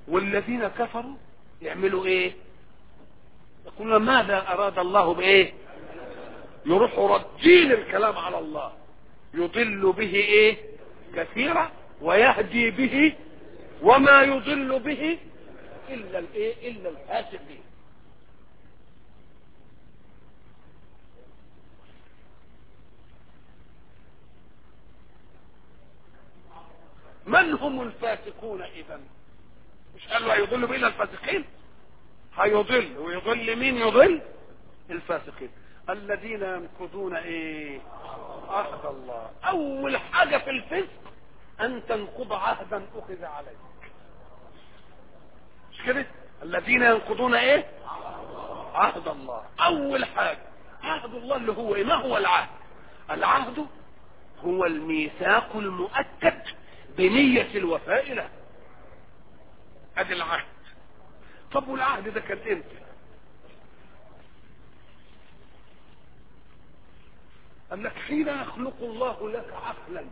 والذين كفروا يعملوا ايه يقولون ماذا اراد الله بايه يروحوا ردين الكلام على الله يضل به ايه كثيرا ويهدي به وما يضل به الا الايه الا الفاسقين من هم الفاسقون اذا مش قالوا هيضل به الا الفاسقين هيضل ويضل مين يضل الفاسقين الذين ينقضون ايه عهد الله اول حاجة في الفسق ان تنقض عهدا اخذ عليك مش كده الذين ينقضون ايه عهد الله اول حاجة عهد الله اللي هو ايه ما هو العهد العهد هو الميثاق المؤكد بنية الوفاء له ادي العهد طب والعهد ده كان امتى قال لك حين يخلق الله لك عقلا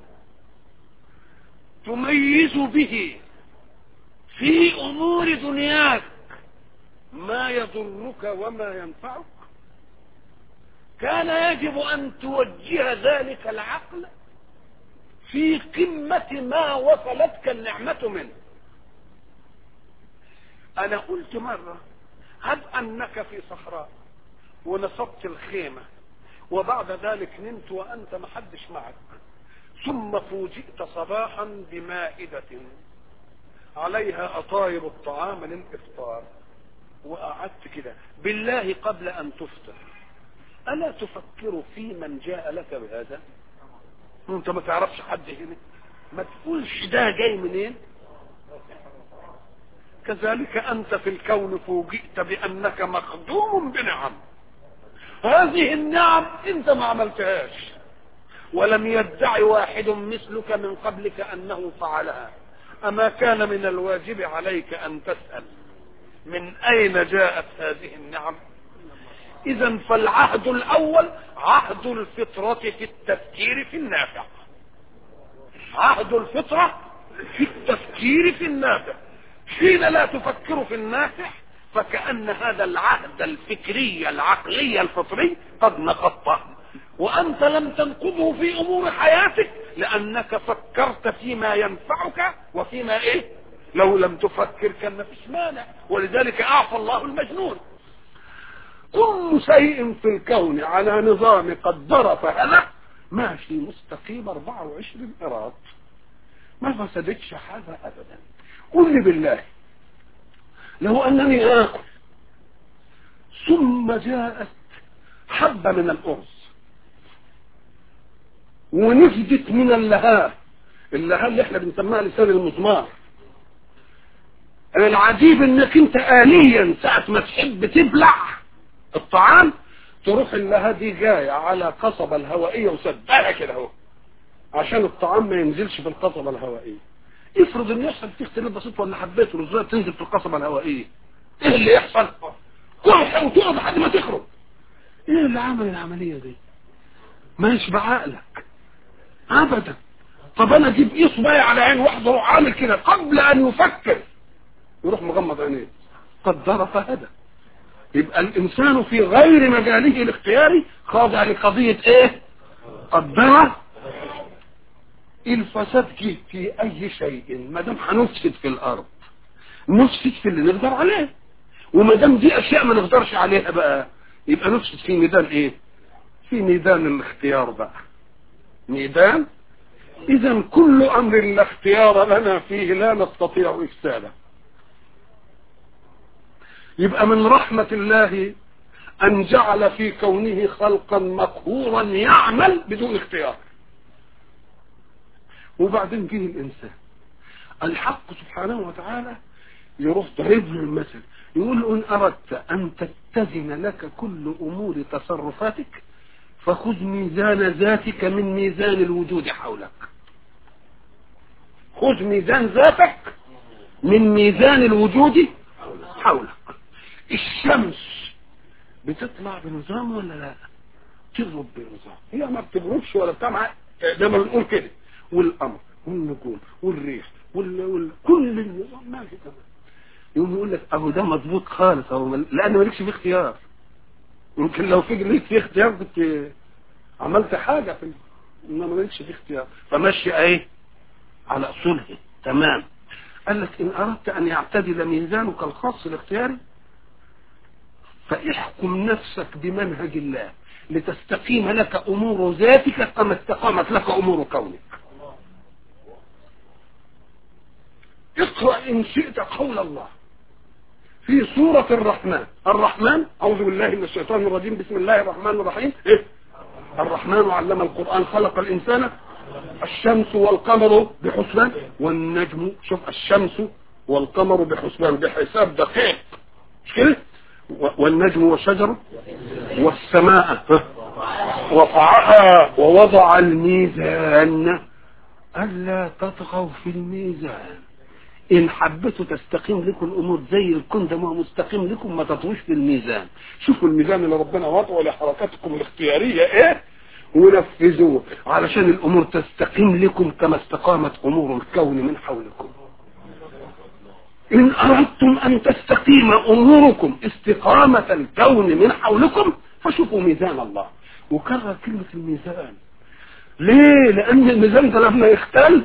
تميز به في امور دنياك ما يضرك وما ينفعك كان يجب ان توجه ذلك العقل في قمة ما وصلتك النعمة منه انا قلت مرة هب انك في صحراء ونصبت الخيمة وبعد ذلك نمت وانت محدش معك ثم فوجئت صباحا بمائدة عليها اطايب الطعام للافطار وقعدت كده بالله قبل ان تفطر الا تفكر في من جاء لك بهذا انت ما تعرفش حد هنا ما تقولش ده جاي منين كذلك انت في الكون فوجئت بانك مخدوم بنعم هذه النعم انت ما عملتهاش ولم يدعي واحد مثلك من قبلك انه فعلها اما كان من الواجب عليك ان تسأل من اين جاءت هذه النعم اذا فالعهد الاول عهد الفطرة في التفكير في النافع عهد الفطرة في التفكير في النافع حين لا تفكر في النافع فكأن هذا العهد الفكري العقلي الفطري قد نقضته وأنت لم تنقضه في أمور حياتك لأنك فكرت فيما ينفعك وفيما إيه لو لم تفكر كان ما فيش مانع ولذلك أعطى الله المجنون كل شيء في الكون على نظام قدر فهلك ماشي مستقيم 24 قراط ما فسدتش حاجة أبدا قل لي بالله لو أنني آكل ثم جاءت حبة من الأرز ونفدت من اللهاء اللهاء اللي احنا بنسميها لسان المزمار العجيب انك انت آليا ساعة ما تحب تبلع الطعام تروح اللهاء دي جاية على قصبة الهوائية وسدها كده اهو عشان الطعام ما ينزلش في القصبة الهوائية افرض ان يحصل فيه اختلاف بسيط ولا حبيت رزاية تنزل في القصبة الهوائية ايه اللي يحصل كح وتقعد لحد ما تخرج ايه اللي عمل العملية دي ماشي بعقلك ابدا طب انا اجيب اصبعي على عين واحدة واروح عامل كده قبل ان يفكر يروح مغمض عينيه قدر فهدى يبقى الانسان في غير مجاله الاختياري خاضع لقضية ايه قدر الفساد جه في اي شيء ما دام هنفسد في الارض نفسد في اللي نقدر عليه وما دام دي اشياء ما نقدرش عليها بقى يبقى نفسد في ميدان ايه في ميدان الاختيار بقى ميدان اذا كل امر لا اختيار لنا فيه لا نستطيع افساده يبقى من رحمة الله ان جعل في كونه خلقا مقهورا يعمل بدون اختيار وبعدين جه الانسان الحق سبحانه وتعالى يروح ضرب له المثل يقول له ان اردت ان تتزن لك كل امور تصرفاتك فخذ ميزان ذاتك من ميزان الوجود حولك خذ ميزان ذاتك من ميزان الوجود حولك الشمس بتطلع بنظام ولا لا تغرب بنظام هي ما بتغربش ولا بتاع زي ما بنقول كده والقمر والنجوم والريح وال... وال... كل النظام ماشي تمام يقوم يقول لك اهو ده مظبوط خالص اهو لان مالكش فيه اختيار يمكن لو في ليك فيه اختيار كنت عملت حاجه في انما مالكش فيه اختيار فمشي ايه على اصوله تمام قال لك ان اردت ان يعتدل ميزانك الخاص الاختياري فاحكم نفسك بمنهج الله لتستقيم لك امور ذاتك كما استقامت لك امور كونك اقرأ ان شئت قول الله في سورة الرحمن الرحمن أعوذ بالله من الشيطان الرجيم بسم الله الرحمن الرحيم إيه؟ الرحمن علم القرآن خلق الإنسان الشمس والقمر بحسبان والنجم شوف الشمس والقمر بحسبان بحساب دقيق مش كده والنجم والشجر والسماء رفعها ووضع الميزان ألا تطغوا في الميزان إن حبيتوا تستقيم لكم الأمور زي الكون ده ما مستقيم لكم ما تطوش في الميزان شوفوا الميزان اللي ربنا وضعه لحركاتكم الاختيارية إيه ونفذوه علشان الأمور تستقيم لكم كما استقامت أمور الكون من حولكم إن أردتم أن تستقيم أموركم استقامة الكون من حولكم فشوفوا ميزان الله وكرر كلمة الميزان ليه لأن الميزان ده لما يختل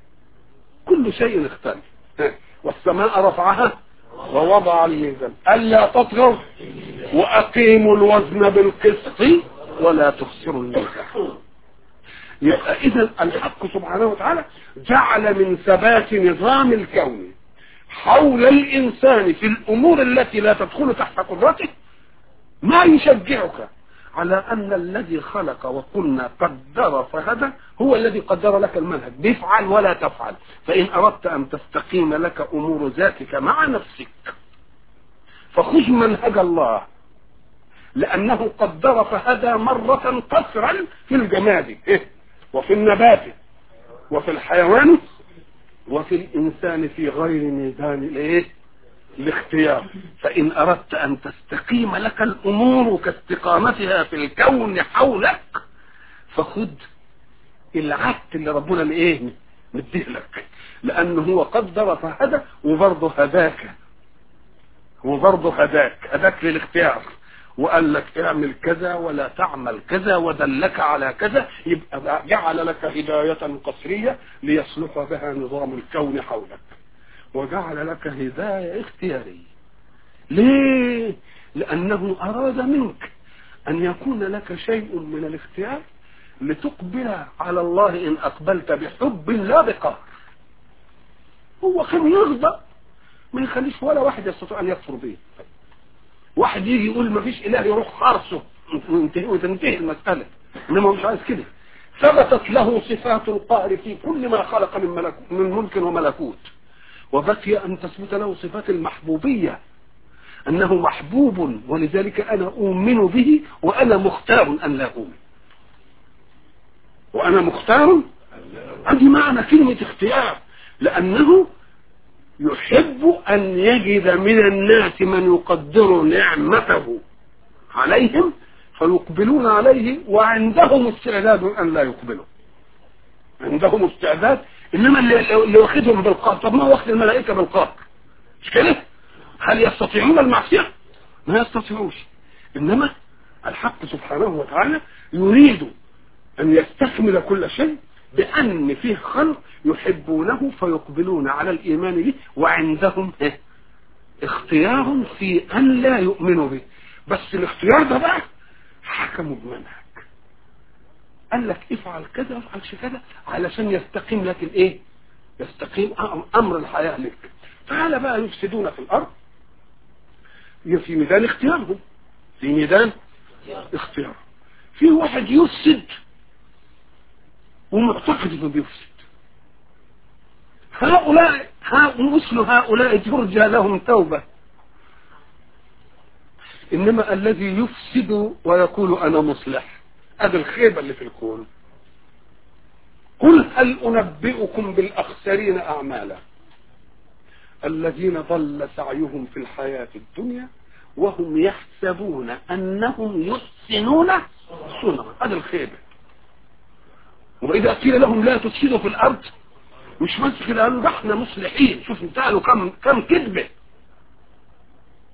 كل شيء اختل والسماء رفعها ووضع الميزان ألا تطغوا وأقيموا الوزن بالقسط ولا تخسروا الميزان يبقى إذا الحق سبحانه وتعالى جعل من ثبات نظام الكون حول الإنسان في الأمور التي لا تدخل تحت قدرته ما يشجعك على أن الذي خلق وقلنا قدر فهدى هو الذي قدر لك المنهج بفعل ولا تفعل فإن أردت أن تستقيم لك أمور ذاتك مع نفسك فخذ منهج الله لأنه قدر فهدى مرة قصرا في الجماد وفي النبات وفي الحيوان وفي الإنسان في غير ميزان الايه الاختيار فإن أردت أن تستقيم لك الأمور كاستقامتها في الكون حولك فخذ العهد اللي ربنا الايه مديه لك لأنه هو قدر فهدى وبرضه هداك وبرضه هداك هداك للاختيار وقال لك اعمل كذا ولا تعمل كذا ودلك على كذا يبقى جعل لك هداية قصرية ليصلح بها نظام الكون حولك وجعل لك هداية اختيارية ليه لأنه أراد منك أن يكون لك شيء من الاختيار لتقبل على الله إن أقبلت بحب لا بقهر هو كان يغضب ما يخليش ولا واحد يستطيع أن يكفر به واحد يجي يقول ما فيش إله يروح خارصه وتنتهي المسألة إنما مش عايز كده ثبتت له صفات القهر في كل ما خلق من, ملك من ملك وملكوت وبقي أن تثبت له صفات المحبوبية أنه محبوب ولذلك أنا أؤمن به وأنا مختار أن لا أؤمن وأنا مختار هذه معنى كلمة اختيار لأنه يحب أن يجد من الناس من يقدر نعمته عليهم فيقبلون عليه وعندهم استعداد أن لا يقبلوا عندهم استعداد إنما اللي, اللي واخدهم بالقهر طب ما واخد الملائكة بالقهر مش كده هل يستطيعون المعصية ما يستطيعوش إنما الحق سبحانه وتعالى يريد أن يستكمل كل شيء بأن فيه خلق يحبونه فيقبلون على الإيمان به وعندهم اختيار في أن لا يؤمنوا به بس الاختيار ده بقى حكموا بمنهج قال لك افعل كذا افعل كذا علشان يستقيم لك الايه يستقيم امر الحياة لك تعالى بقى يفسدون في الارض في ميدان اختيارهم في ميدان اختيار في واحد يفسد ومعتقد انه بيفسد هؤلاء مثل هؤلاء ترجى لهم توبة إنما الذي يفسد ويقول أنا مصلح هذا الخيبة اللي في الكون قل هل أنبئكم بالأخسرين أعمالا الذين ضل سعيهم في الحياة الدنيا وهم يحسبون أنهم يحسنون صنعا هذا الخيبة وإذا قيل لهم لا تفسدوا في الأرض مش بس كده قالوا ده احنا مصلحين شوف انتقلوا كم كم كذبة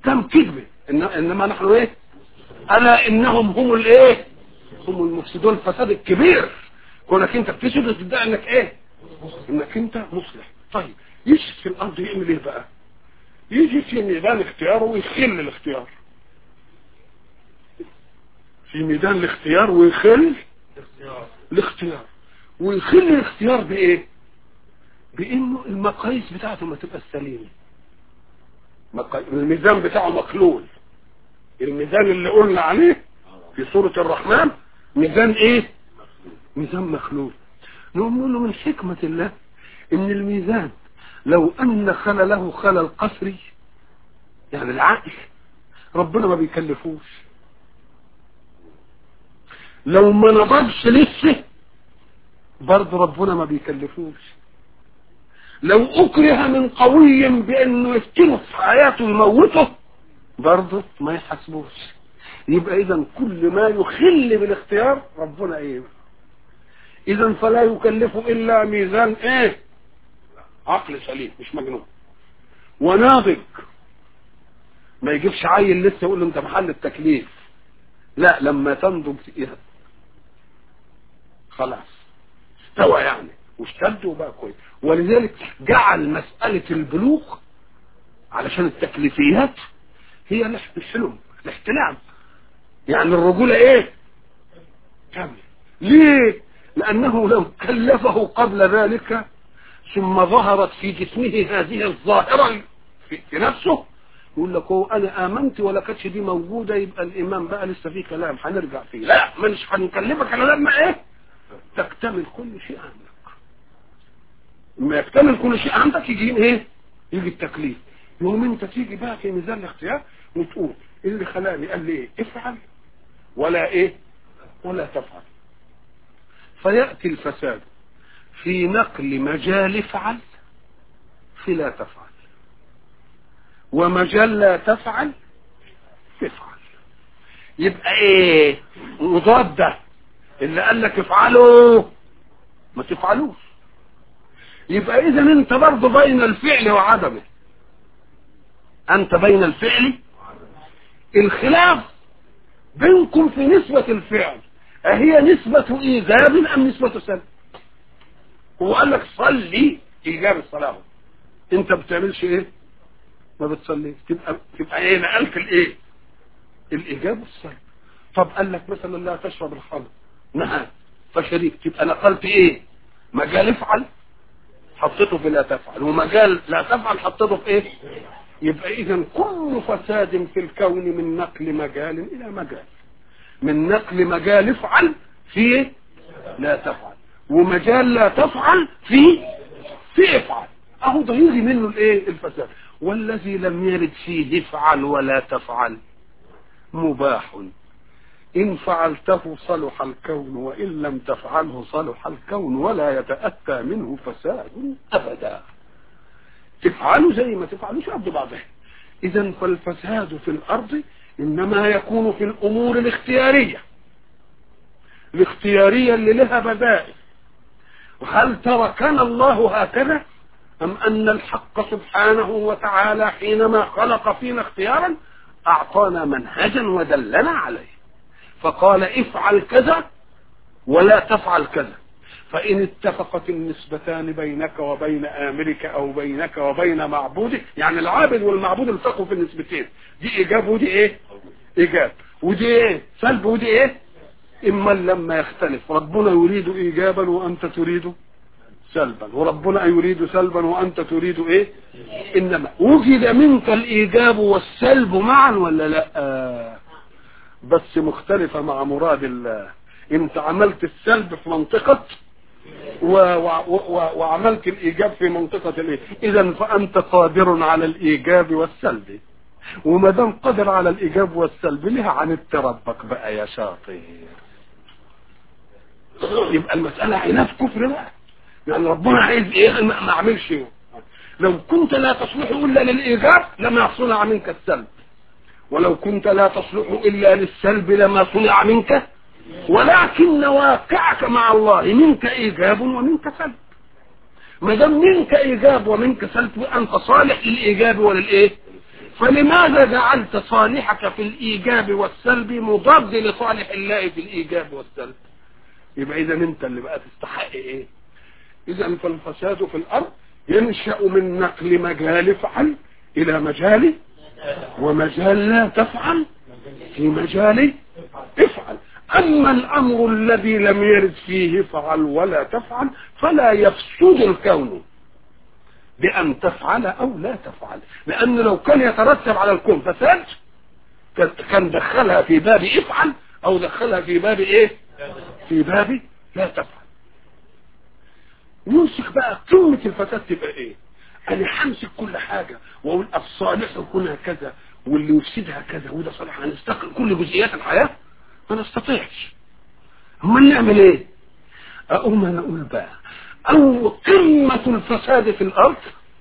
كم كذبة إن إنما نحن إيه ألا إنهم هم الإيه هم المفسدون الفساد الكبير كونك أنت بتسجد وتدعي إنك إيه إنك أنت مصلح طيب يجي في الأرض يعمل إيه بقى يجي في ميدان اختياره ويخل الاختيار في ميدان الاختيار ويخل الاختيار ويخل الاختيار بايه بانه المقاييس بتاعته ما تبقى سليمه مقا- الميزان بتاعه مخلول الميزان اللي قلنا عليه في سورة الرحمن ميزان ايه ميزان مخلول نقول له من حكمة الله ان الميزان لو ان خلله خلل قسري يعني العقل ربنا ما بيكلفوش لو ما نضجش لسه برضه ربنا ما بيكلفوش لو اكره من قوي بانه يفتنه في حياته يموته برضه ما يحاسبوش يبقى اذا كل ما يخل بالاختيار ربنا ايه اذا فلا يكلف الا ميزان ايه عقل سليم مش مجنون وناضج ما يجيبش عيل لسه يقول له انت محل التكليف لا لما تنضج فيها خلاص استوى يعني واشتد وبقى كويس ولذلك جعل مسألة البلوغ علشان التكليفيات هي الاح- الحلم الاحتلام يعني الرجولة ايه كامل ليه لانه لو كلفه قبل ذلك ثم ظهرت في جسمه هذه الظاهرة في, في نفسه يقول لك هو انا امنت ولا كانتش دي موجوده يبقى الايمان بقى لسه فيه كلام هنرجع فيه لا مش هنكلمك الا لما ايه تكتمل كل شيء عندك لما يكتمل كل شيء عندك يجي ايه يجي التكليف يوم انت تيجي بقى في ميزان الاختيار وتقول اللي خلاني قال لي ايه افعل ولا ايه ولا تفعل فياتي الفساد في نقل مجال افعل في لا تفعل ومجال لا تفعل تفعل يبقى ايه مضاد ده اللي قال لك افعلوا ما تفعلوش يبقى اذا انت برضه بين الفعل وعدمه انت بين الفعل الخلاف بينكم في نسبة الفعل أهي نسبة إيجاب أم نسبة سلب هو قال لك صلي إيجاب الصلاة أنت بتعملش إيه ما بتصليش تبقى تبقى إيه نقلت الإيه الإيجاب والسلب طب قال لك مثلا لا تشرب الخمر نعم فشريك تبقى نقلت إيه مجال افعل حطيته في لا تفعل ومجال لا تفعل حطيته في إيه يبقى إذا كل فساد في الكون من نقل مجال إلى مجال من نقل مجال افعل في لا تفعل ومجال لا تفعل في في افعل اهو ده يجي منه الايه الفساد والذي لم يرد فيه افعل ولا تفعل مباح ان فعلته صلح الكون وان لم تفعله صلح الكون ولا يتاتى منه فساد ابدا تفعلوا زي ما تفعلوش قد بعضها اذا فالفساد في الارض انما يكون في الامور الاختياريه الاختياريه اللي لها بدائل وهل تركنا الله هكذا ام ان الحق سبحانه وتعالى حينما خلق فينا اختيارا اعطانا منهجا ودلنا عليه فقال افعل كذا ولا تفعل كذا فإن اتفقت النسبتان بينك وبين آمرك أو بينك وبين معبودك يعني العابد والمعبود التقوا في النسبتين دي إيجاب ودي إيه إيجاب ودي إيه سلب ودي إيه إما لما يختلف ربنا يريد إيجابا وأنت تريد سلبا وربنا يريد سلبا وأنت تريد إيه إنما وجد منك الإيجاب والسلب معا ولا لا بس مختلفة مع مراد الله انت عملت السلب في منطقة و و و وعملت الايجاب في منطقة الايه اذا فانت قادر على الايجاب والسلب وما دام قادر على الايجاب والسلب ليه عندت ربك بقى يا شاطر يبقى المسألة عناد كفر بقى يعني ربنا عايز ايه ما ما اعملش إيه. لو كنت لا تصلح الا للايجاب لما صنع منك السلب ولو كنت لا تصلح الا للسلب لما صنع منك ولكن واقعك مع الله منك ايجاب ومنك سلب ما دام منك ايجاب ومنك سلب انت صالح للايجاب وللايه فلماذا جعلت صالحك في الإيجاب والسلب مضاد لصالح الله في الإيجاب والسلب يبقى إذا أنت اللي بقى تستحق إيه إذا فالفساد في الأرض ينشأ من نقل مجال افعل إلى مجال ومجال لا تفعل في مجال افعل أما الأمر الذي لم يرد فيه فعل ولا تفعل فلا يفسد الكون بأن تفعل أو لا تفعل لأن لو كان يترتب على الكون فساد كان دخلها في باب افعل أو دخلها في باب إيه في باب لا تفعل يمسك بقى قمة الفساد تبقى إيه أنا همسك كل حاجة وأقول الصالح يكون كذا واللي يفسدها كذا وده صالح هنستقل كل جزئيات الحياة ما نستطيعش امال نعمل ايه اقوم انا اقول بقى او قمة الفساد في الارض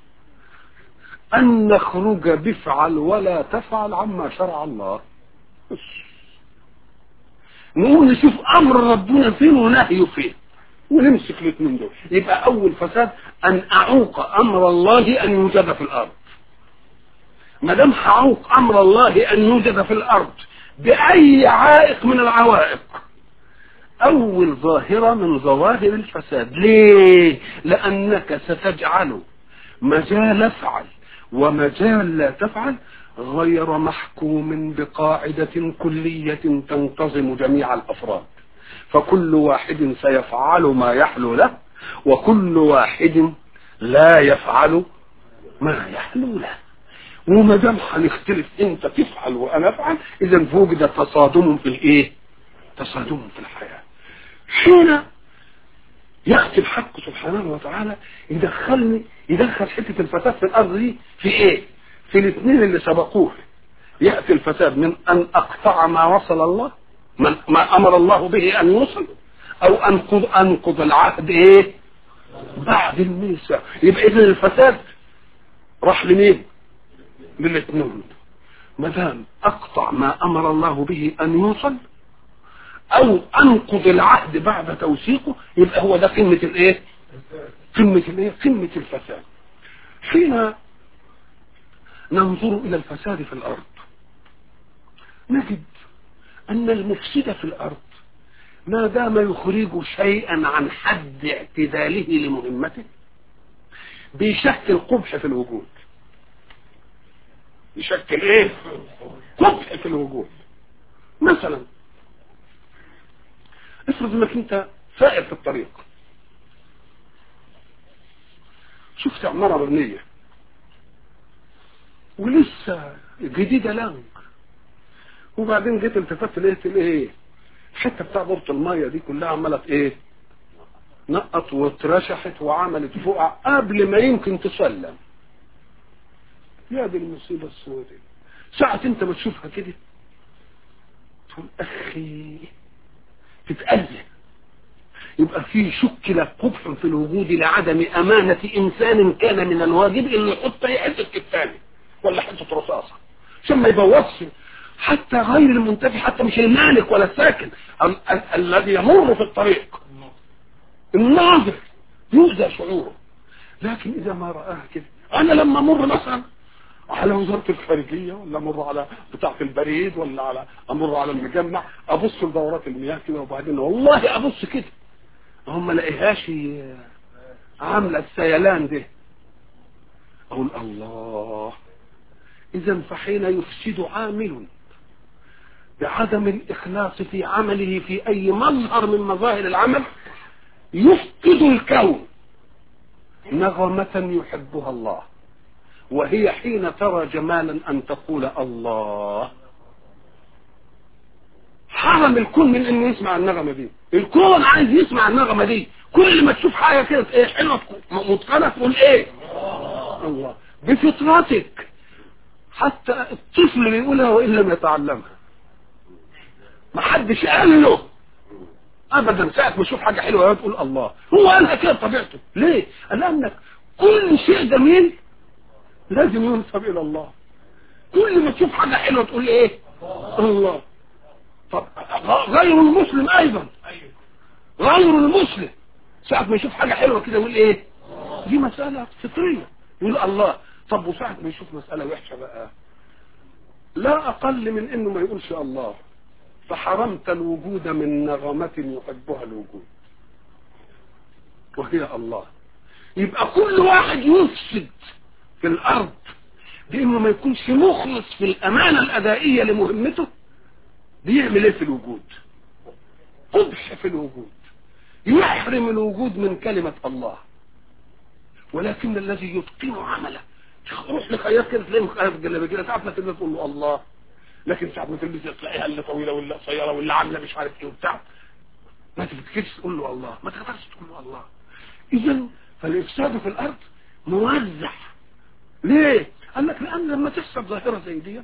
ان نخرج بفعل ولا تفعل عما شرع الله نقول نشوف امر ربنا فين ونهيه فين ونمسك الاثنين دول يبقى اول فساد ان اعوق امر الله ان يوجد في الارض ما دام هعوق امر الله ان يوجد في الارض باي عائق من العوائق اول ظاهرة من ظواهر الفساد ليه لانك ستجعل مجال افعل ومجال لا تفعل غير محكوم بقاعدة كلية تنتظم جميع الافراد فكل واحد سيفعل ما يحلو له وكل واحد لا يفعل ما يحلو له وما دام هنختلف انت تفعل وانا افعل اذا فوجد تصادم في الايه تصادم في الحياه حين ياتي الحق سبحانه وتعالى يدخلني يدخل حته الفساد في الارض دي في ايه في الاثنين اللي سبقوه ياتي الفساد من ان اقطع ما وصل الله من ما امر الله به ان يوصل او انقض انقض العهد ايه بعد الميثاق يبقى اذا الفساد راح لمين للاثنين ما دام اقطع ما امر الله به ان يوصل او انقض العهد بعد توثيقه يبقى هو ده قمه الايه قمه الايه قمه الفساد حين ننظر الى الفساد في الارض نجد ان المفسد في الارض ما دام يخرج شيئا عن حد اعتداله لمهمته بيشكل قبح في الوجود يشكل ايه قبح في الوجود مثلا افرض انك انت سائر في الطريق شفت عمارة مبنية ولسه جديدة لانك وبعدين جيت التفت لقيت الايه الحته بتاع دورة المية دي كلها عملت ايه نقط واترشحت وعملت فوق قبل ما يمكن تسلم يا دي المصيبة السوداء ساعة انت ما تشوفها كده تقول اخي تتأذى يبقى في شكل قبح في الوجود لعدم أمانة إنسان كان من الواجب إنه يحط أي حتة الثاني ولا حتة رصاصة عشان ما يبوظش حتى غير المنتفع حتى مش المالك ولا الساكن ال- ال- الذي يمر في الطريق الناظر يؤذى شعوره لكن إذا ما رآها كده أنا لما أمر مثلا على وزارة الخارجية ولا أمر على بتاعة البريد ولا على أمر على المجمع أبص لدورات المياه كده وبعدين والله أبص كده هم ما لاقيهاش عاملة السيلان ده أقول الله إذا فحين يفسد عامل بعدم الإخلاص في عمله في أي مظهر من مظاهر العمل يفقد الكون نغمة يحبها الله وهي حين ترى جمالا أن تقول الله حرم الكون من انه يسمع النغمة دي الكون عايز يسمع النغمة دي كل ما تشوف حاجة كده ايه حلوة متقنة تقول ايه الله بفطرتك حتى الطفل بيقولها وان لم يتعلمها ما حدش قال له ابدا ساعة ما يشوف حاجة حلوة تقول الله هو قالها كده بطبيعته ليه قال لانك كل شيء جميل لازم ينسب الى الله كل ما تشوف حاجة حلوة تقول ايه الله طب غير المسلم ايضا غير المسلم ساعة ما يشوف حاجة حلوة كده يقول ايه دي مسألة فطرية يقول الله طب وساعة ما يشوف مسألة وحشة بقى لا اقل من انه ما يقولش الله فحرمت الوجود من نغمة يحبها الوجود وهي الله يبقى كل واحد يفسد في الارض بانه ما يكونش مخلص في الامانة الادائية لمهمته بيعمل ايه في الوجود قبح في الوجود يحرم الوجود من كلمة الله ولكن الذي يتقن عمله روح لخياط كده تلاقيه مخالف الجلابيه كده تعرف ما تلبس تقول له الله لكن ساعة ما تلبس تلاقيها اللي طويله ولا قصيره ولا عامله مش عارف ايه وبتاع ما تفتكرش تقول له الله ما تقدرش تقول له الله اذا فالافساد في الارض موزع ليه؟ قال لك لان لما تحصل ظاهره زي دي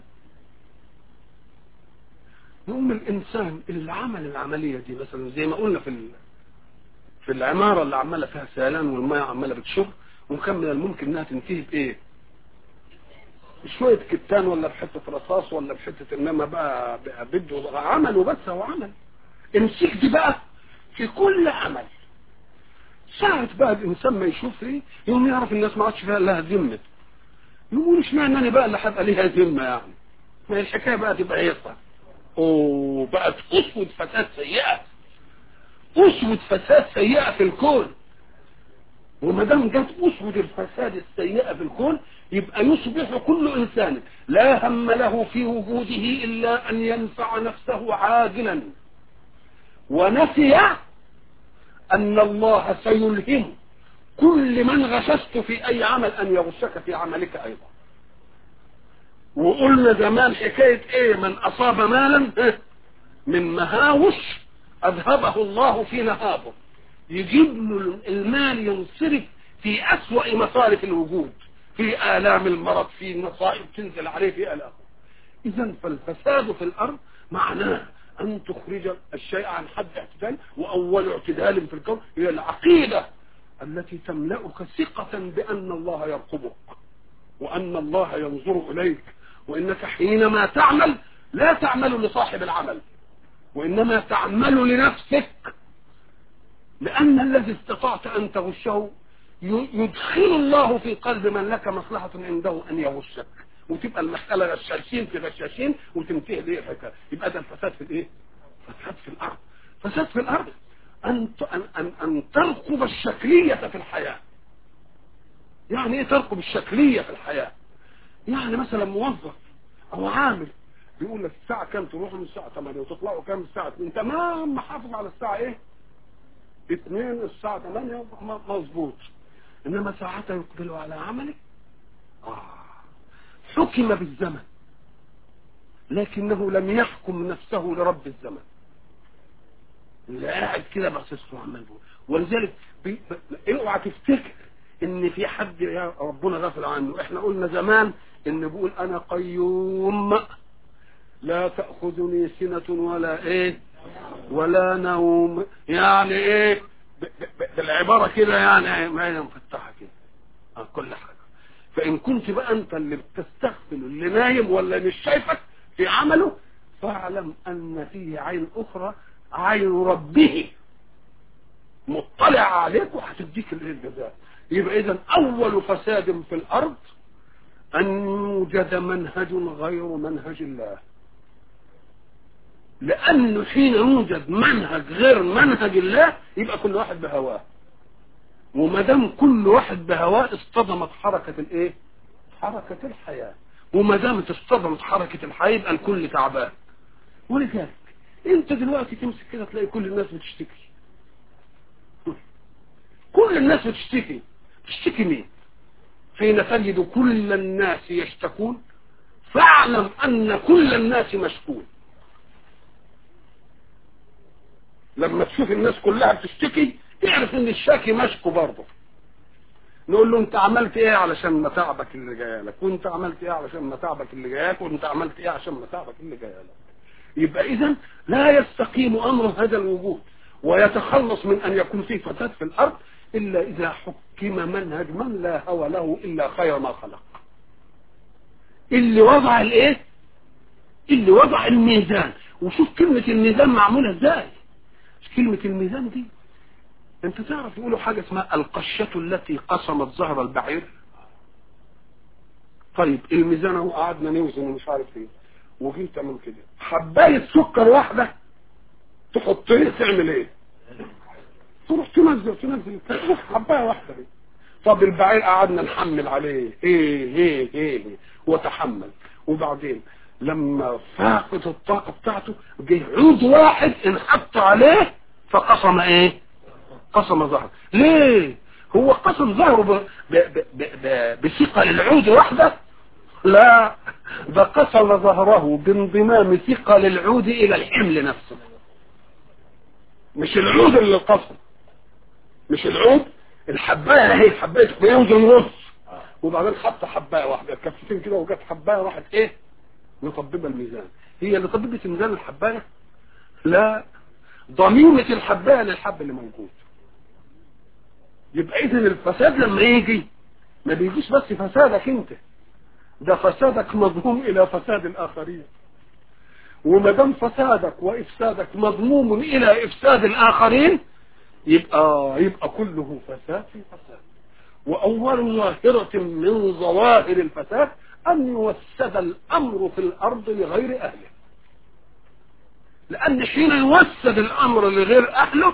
يقوم الانسان اللي عمل العمليه دي مثلا زي ما قلنا في ال... في العماره اللي عماله فيها سيلان والميه عماله بتشر وكان من الممكن انها تنتهي بايه؟ شويه كتان ولا بحته رصاص ولا بحته انما بقى, بقى بده عمل وبس هو عمل امسك دي بقى في كل عمل ساعة بقى الانسان ما يشوف ايه يوم يعرف الناس ما عادش فيها لها ذمه يقول اشمعنى انا بقى اللي هبقى ليها ذمه يعني ما هي الحكايه بقى تبقى هيصه اوه بقت اسود فساد سيئه اسود فساد سيئه في الكون وما دام جت اسود الفساد السيئه في الكون يبقى يصبح كل انسان لا هم له في وجوده الا ان ينفع نفسه عاجلا ونسي ان الله سيلهم كل من غششت في اي عمل ان يغشك في عملك ايضا وقلنا زمان حكاية ايه من اصاب مالا من مهاوش اذهبه الله في نهابه يجيب له المال ينصرف في اسوأ مصارف الوجود في آلام المرض في مصائب تنزل عليه في آلام إذا فالفساد في الأرض معناه أن تخرج الشيء عن حد اعتدال وأول اعتدال في الكون هي العقيدة التي تملأك ثقة بأن الله يرقبك وأن الله ينظر إليك وإنك حينما تعمل لا تعمل لصاحب العمل وإنما تعمل لنفسك لأن الذي استطعت أن تغشه يدخل الله في قلب من لك مصلحة عنده أن يغشك وتبقى المسألة غشاشين في غشاشين وتنتهي ليه الحكاية يبقى ده الفساد في الايه؟ فساد في الأرض فساد في الأرض أن أن أن, أن ترقب الشكلية في الحياة يعني ايه ترقب الشكلية في الحياة؟ يعني مثلا موظف أو عامل بيقول لك الساعة كام تروحوا من الساعة 8 وتطلعوا كام الساعة 2 تمام محافظ على الساعة ايه؟ 2 الساعة 8 مظبوط انما ساعتها يقبل على عمله آه. حكم بالزمن لكنه لم يحكم نفسه لرب الزمن اللي قاعد كده باصص له عمال بيقول ولذلك بي... اوعى تفتكر ان في حد يا ربنا غافل عنه احنا قلنا زمان ان بيقول انا قيوم لا تاخذني سنه ولا ايه ولا نوم يعني ايه بالعبارة كده يعني ما هي مفتحة كده كل حاجة فإن كنت بقى أنت اللي بتستغفل اللي نايم ولا مش شايفك في عمله فاعلم أن فيه عين أخرى عين ربه مطلع عليك وهتديك الجزاء يبقى إذا أول فساد في الأرض أن يوجد منهج غير منهج الله لأنه حين يوجد منهج غير منهج الله يبقى كل واحد بهواه وما دام كل واحد بهواه اصطدمت حركة الايه حركة الحياة وما دامت اصطدمت حركة الحياة يبقى الكل تعبان ولذلك انت دلوقتي تمسك كده تلاقي كل الناس بتشتكي كل الناس بتشتكي تشتكي مين حين تجد كل الناس يشتكون فاعلم ان كل الناس مشكون لما تشوف الناس كلها بتشتكي اعرف ان الشاكي مشكو برضه نقول له انت عملت ايه علشان متاعبك اللي جايه لك وانت عملت ايه علشان متاعبك اللي جايك وانت عملت ايه عشان متاعبك اللي جايه لك يبقى اذا لا يستقيم امر هذا الوجود ويتخلص من ان يكون فيه فساد في الارض الا اذا حكم منهج من لا هوى له الا خير ما خلق اللي وضع الايه اللي وضع الميزان وشوف كلمة الميزان معمولة ازاي كلمة الميزان دي انت تعرف يقولوا حاجة اسمها القشة التي قسمت ظهر البعير طيب الميزان اهو قعدنا نوزن ومش عارف ايه وجيت تعمل كده حبايه سكر واحده تحط لي تعمل ايه تروح تنزل تنزل تروح حبايه واحده دي طب البعير قعدنا نحمل عليه ايه ايه ايه وتحمل وبعدين لما فاقت الطاقه بتاعته جه عود واحد انحط عليه فقسم ايه قسم ظهره ليه هو قسم ظهره ب- ب- ب- ب- بثقل العود واحده لا ده قسم ظهره بانضمام ثقل العود الى الحمل نفسه مش العود اللي قسم مش العود الحبايه اهي حبايه بيوزن ونص وبعدين حط حبايه واحده كفتين كده وجت حبايه راحت ايه مطببه الميزان هي اللي طببت ميزان الحبايه لا ضميمه الحبايه للحب اللي موجود يبقى اذا الفساد لما يجي ما بيجيش بس فسادك انت ده فسادك مضموم الى فساد الاخرين وما دام فسادك وافسادك مضموم الى افساد الاخرين يبقى يبقى كله فساد في فساد واول ظاهره من ظواهر الفساد ان يوسد الامر في الارض لغير اهله لان حين يوسد الامر لغير اهله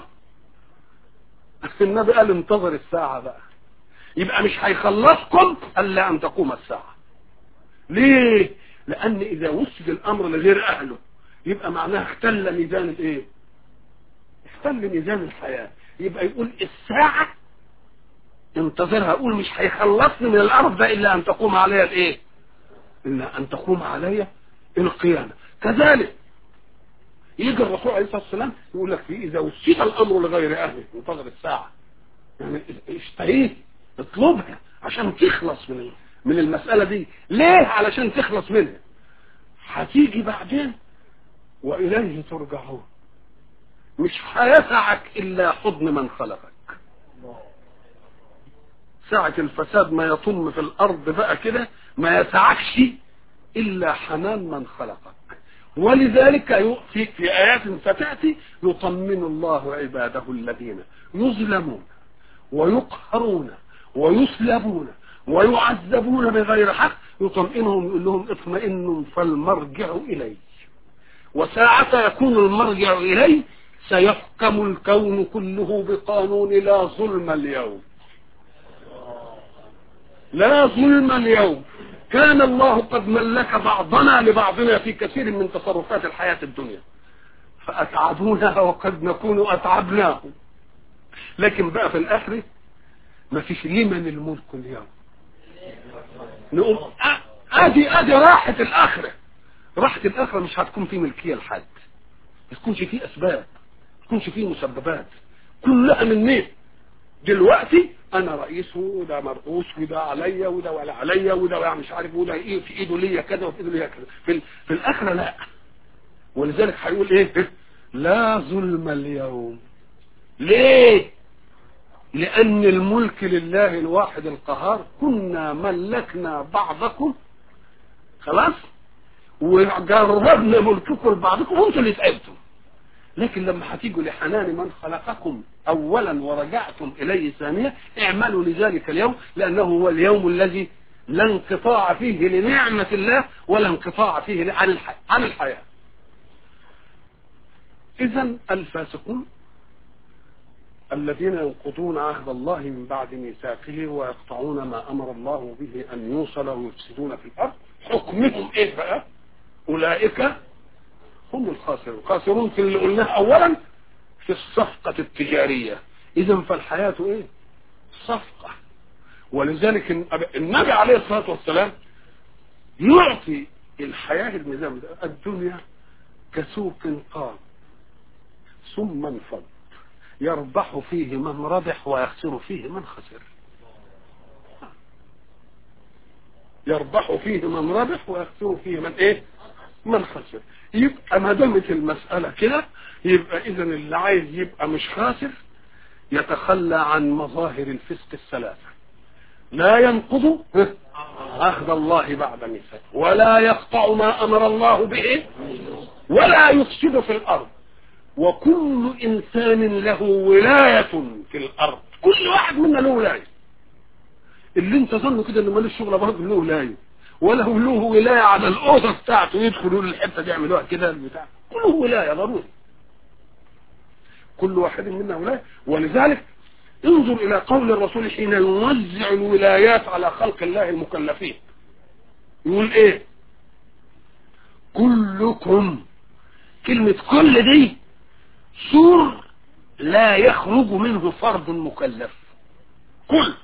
النبي قال انتظر الساعه بقى يبقى مش هيخلصكم الا ان تقوم الساعه ليه لان اذا وسد الامر لغير اهله يبقى معناها اختل ميزان الايه اختل ميزان الحياه يبقى يقول الساعه انتظرها اقول مش هيخلصني من الارض ده الا ان تقوم علي الايه الا ان تقوم علي القيامه كذلك يجي الرسول عليه الصلاه والسلام يقول لك في اذا وسد الامر لغير اهله انتظر الساعه يعني اشتهيه اطلبها عشان تخلص من من المسألة دي ليه علشان تخلص منها هتيجي بعدين وإليه ترجعون مش هيسعك إلا حضن من خلقك ساعة الفساد ما يطم في الأرض بقى كده ما يسعكش إلا حنان من خلقك ولذلك في, في آيات ستأتي يطمن الله عباده الذين يظلمون ويقهرون ويسلبون ويعذبون بغير حق يطمئنهم يقول لهم اطمئنوا فالمرجع إلي وساعة يكون المرجع إلي سيحكم الكون كله بقانون لا ظلم اليوم لا ظلم اليوم كان الله قد ملك بعضنا لبعضنا في كثير من تصرفات الحياة الدنيا فأتعبونا وقد نكون أتعبناه لكن بقى في الآخرة ما فيش لمن الملك اليوم نقول ادي ادي راحة الاخرة راحة الاخرة مش هتكون في ملكية لحد ما تكونش في اسباب ما تكونش في مسببات كلها من مين دلوقتي انا رئيس وده مرؤوس وده عليا وده ولا عليا وده مش عارف وده ايه في ايده ليا كذا وفي ايده ليا كذا في, في الاخرة لا ولذلك هيقول ايه لا ظلم اليوم ليه لأن الملك لله الواحد القهار كنا ملكنا بعضكم خلاص وجربنا ملككم لبعضكم وانتم اللي تعبتم لكن لما هتيجوا لحنان من خلقكم أولا ورجعتم إليه ثانية اعملوا لذلك اليوم لأنه هو اليوم الذي لا انقطاع فيه لنعمة الله ولا انقطاع فيه عن الحياة, عن الحياة. إذا الفاسقون الذين ينقضون عهد الله من بعد ميثاقه ويقطعون ما امر الله به ان يوصل ويفسدون في الارض حكمهم ايه بقى اولئك هم الخاسرون الخاسرون في اللي قلناه اولا في الصفقة التجارية اذا فالحياة ايه صفقة ولذلك النبي عليه الصلاة والسلام يعطي الحياة الميزان الدنيا كسوق قام ثم انفض يربح فيه من ربح ويخسر فيه من خسر يربح فيه من ربح ويخسر فيه من ايه من خسر يبقى ما دامت المسألة كده يبقى اذا اللي عايز يبقى مش خاسر يتخلى عن مظاهر الفسق الثلاثة لا ينقض عهد الله بعد ميثاقه ولا يقطع ما امر الله به ولا يفسد في الارض وكل انسان له ولاية في الارض كل واحد منا له ولاية اللي انت ظنه كده انه مالوش شغل برضه له ولاية وله له ولايه على الاوضه بتاعته يدخلوا الحته دي يعملوها كده البتاع كله ولايه ضروري كل واحد منا ولايه ولذلك انظر الى قول الرسول حين يوزع الولايات على خلق الله المكلفين يقول ايه كلكم كلمة كل دي سور لا يخرج منه فرد مكلف كل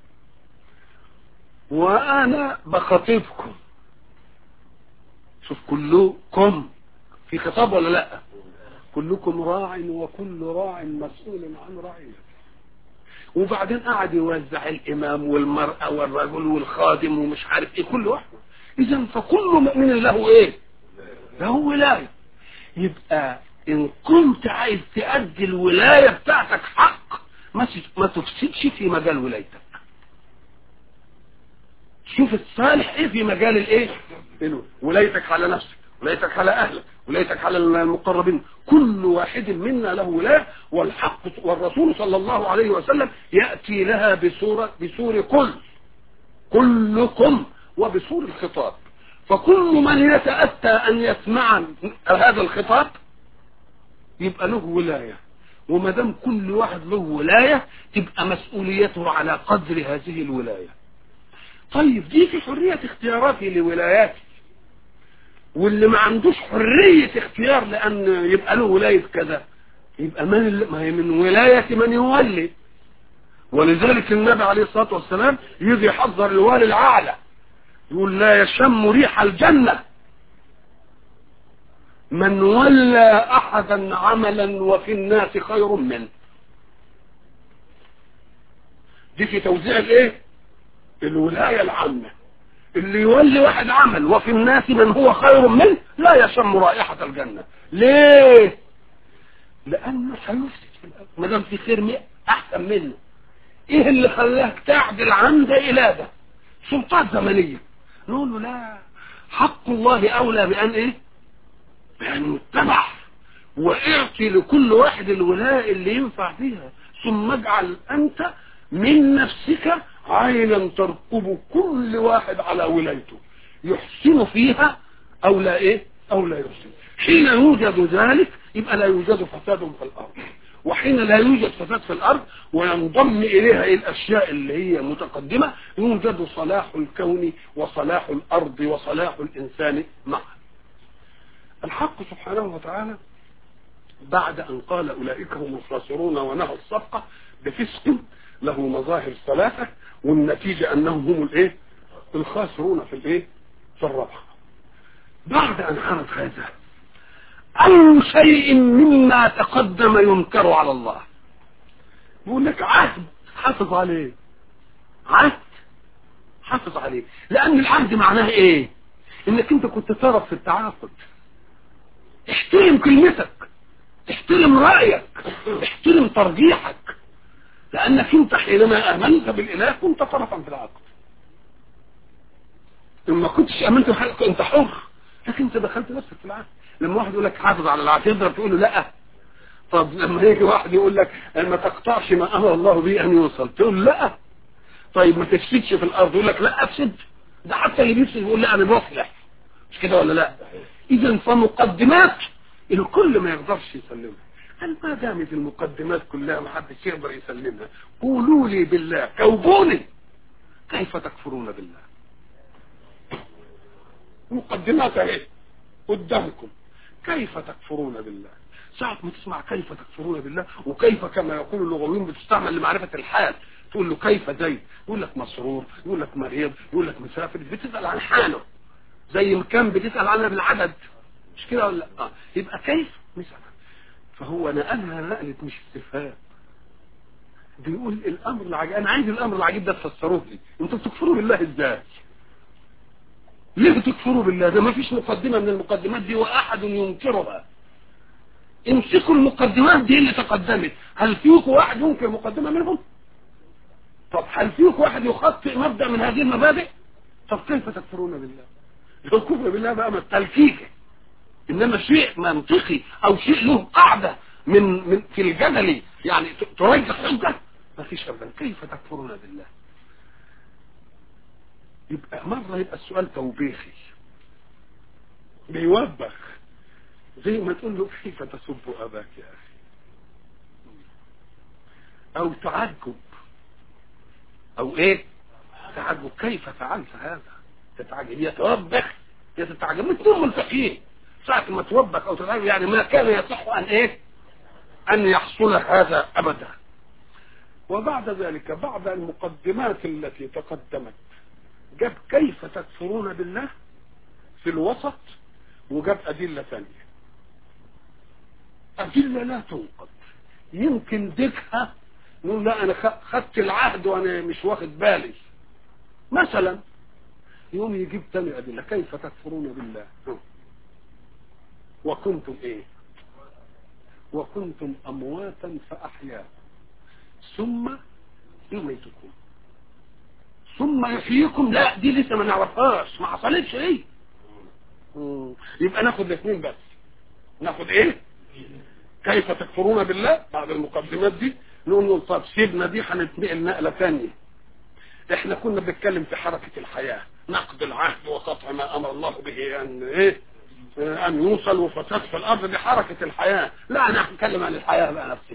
وانا بخاطبكم شوف كلكم في خطاب ولا لا كلكم راع وكل راع مسؤول عن رعيته وبعدين قعد يوزع الامام والمرأة والرجل والخادم ومش عارف ايه كل واحد اذا فكل مؤمن له ايه له ولاية يبقى ان كنت عايز تأدي الولاية بتاعتك حق ما ما تفسدش في مجال ولايتك شوف الصالح ايه في مجال الايه ولايتك على نفسك ولايتك على اهلك ولايتك على المقربين كل واحد منا له ولايه والحق والرسول صلى الله عليه وسلم ياتي لها بصوره بصور كل كلكم وبصور الخطاب فكل من يتاتى ان يسمع هذا الخطاب يبقى له ولايه وما دام كل واحد له ولايه تبقى مسؤوليته على قدر هذه الولايه طيب دي في حريه اختياراتي لولاياتي واللي ما عندوش حرية اختيار لأن يبقى له ولاية كذا يبقى من ما هي من ولاية من يولي ولذلك النبي عليه الصلاة والسلام يجي يحذر الوالي الأعلى يقول لا يشم ريح الجنة من ولى أحدا عملا وفي الناس خير منه دي في توزيع الايه الولاية العامة اللي يولي واحد عمل وفي الناس من هو خير منه لا يشم رائحة الجنة ليه لانه هيفسد في الارض ما دام في خير احسن منه ايه اللي خلاك تعدل عن ده الى ده سلطات زمنية نقول له لا حق الله اولى بان ايه بان يتبع واعطي لكل واحد الولاء اللي ينفع فيها ثم اجعل انت من نفسك عينا ترقب كل واحد على ولايته يحسن فيها او لا ايه او لا يحسن حين يوجد ذلك يبقى لا يوجد فساد في الارض وحين لا يوجد فساد في الارض وينضم اليها الاشياء اللي هي متقدمة يوجد صلاح الكون وصلاح الارض وصلاح الانسان معا الحق سبحانه وتعالى بعد ان قال اولئك هم الخاسرون ونهى الصفقة بفسق له مظاهر ثلاثة والنتيجة انهم هم الايه الخاسرون في الايه في الربح بعد ان عرض هذا اي شيء مما تقدم ينكر على الله يقول لك عهد حافظ عليه عهد حافظ عليه لان العهد معناه ايه انك انت كنت طرف في التعاقد احترم كلمتك احترم رأيك احترم ترجيحك لأنك أنت حينما آمنت بالإله كنت طرفا في العقد لما كنتش آمنت بحقك أنت حر لكن أنت دخلت نفسك في العقد لما واحد يقول لك حافظ على العقد تقدر تقول له لا طب لما يجي واحد يقول لك ما تقطعش ما أمر الله به أن يوصل تقول لا طيب ما تفسدش في الأرض يقول لك لا أفسد ده حتى اللي بيفسد يقول لا أنا بصلح مش كده ولا لا إذا فمقدمات الكل ما يقدرش يسلمها قال ما دامت المقدمات كلها ما حدش يقدر يسلمها قولوا لي بالله كوبوني كيف تكفرون بالله مقدمات اهي قدامكم كيف تكفرون بالله ساعة ما تسمع كيف تكفرون بالله وكيف كما يقول اللغويون بتستعمل لمعرفة الحال تقول له كيف زيد يقول لك مسرور يقول لك مريض يقول لك مسافر بتسأل عن حاله زي ما كان بتسأل عنها بالعدد مش كده ولا اه يبقى كيف نسأل فهو نقلها نقلة مش استفهام بيقول الامر العجيب انا عايز الامر العجيب ده تفسروه لي انتوا بتكفروا بالله ازاي ليه بتكفروا بالله ده ما فيش مقدمة من المقدمات دي واحد ينكرها امسكوا المقدمات دي اللي تقدمت هل فيكم واحد ينكر مقدمة منهم طب هل فيكم واحد يخطئ مبدأ من هذه المبادئ طب كيف تكفرون بالله الكفر بالله بقى من التلكيكه انما شيء منطقي او شيء له قاعده من من في الجدل يعني ترجح حجه ما فيش ابدا كيف تكفرون بالله يبقى مرة يبقى السؤال توبيخي بيوبخ زي ما تقول له كيف تسب أباك يا أخي أو تعجب أو إيه تعجب كيف فعلت هذا تتعجب يتوبخ يتتعجب الاثنين ملتقين ساعة ما توبخ أو تتعجب يعني ما كان يصح أن إيه أن يحصل هذا أبدا وبعد ذلك بعد المقدمات التي تقدمت جاب كيف تكفرون بالله في الوسط وجاب أدلة ثانية أدلة لا تنقض يمكن ديكها نقول لا أنا خدت العهد وأنا مش واخد بالي مثلا يوم يجيب تاني أدلة كيف تكفرون بالله وكنتم إيه وكنتم أمواتا فأحياكم ثم يميتكم ثم يحييكم لا دي لسه ما نعرفهاش ما حصلتش ايه يبقى ناخد الاثنين بس ناخد ايه كيف تكفرون بالله بعد المقدمات دي نقول له طب سيبنا دي هنتنقل نقله ثانيه احنا كنا بنتكلم في حركه الحياه نقد العهد وقطع ما امر الله به ان ايه ان يوصل وفساد في الارض دي حركه الحياه لا انا هنتكلم عن الحياه بقى نفسها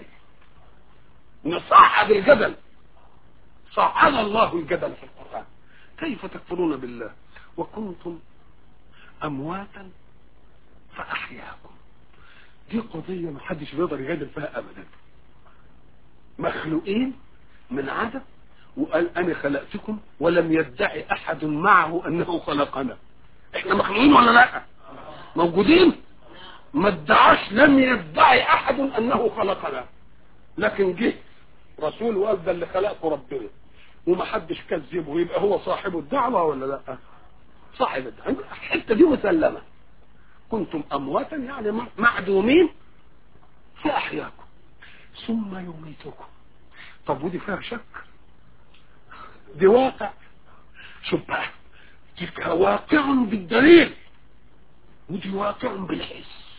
نصعد الجدل صعد الله الجدل في القرآن كيف تكفرون بالله وكنتم أمواتا فأحياكم دي قضية ما حدش بيقدر يجادل فيها أبدا مخلوقين من عدم وقال أنا خلقتكم ولم يدعي أحد معه أنه خلقنا احنا مخلوقين ولا لا موجودين ما ادعاش لم يدعي أحد أنه خلقنا لكن جه رسول وقال ده اللي خلقه ربنا وما حدش كذبه يبقى هو صاحب الدعوة ولا لا صاحب الدعوة الحتة دي مسلمة كنتم أمواتا يعني معدومين في أحياكم ثم يميتكم طب ودي فيها شك دي واقع شوف بقى دي واقع بالدليل ودي واقع بالحس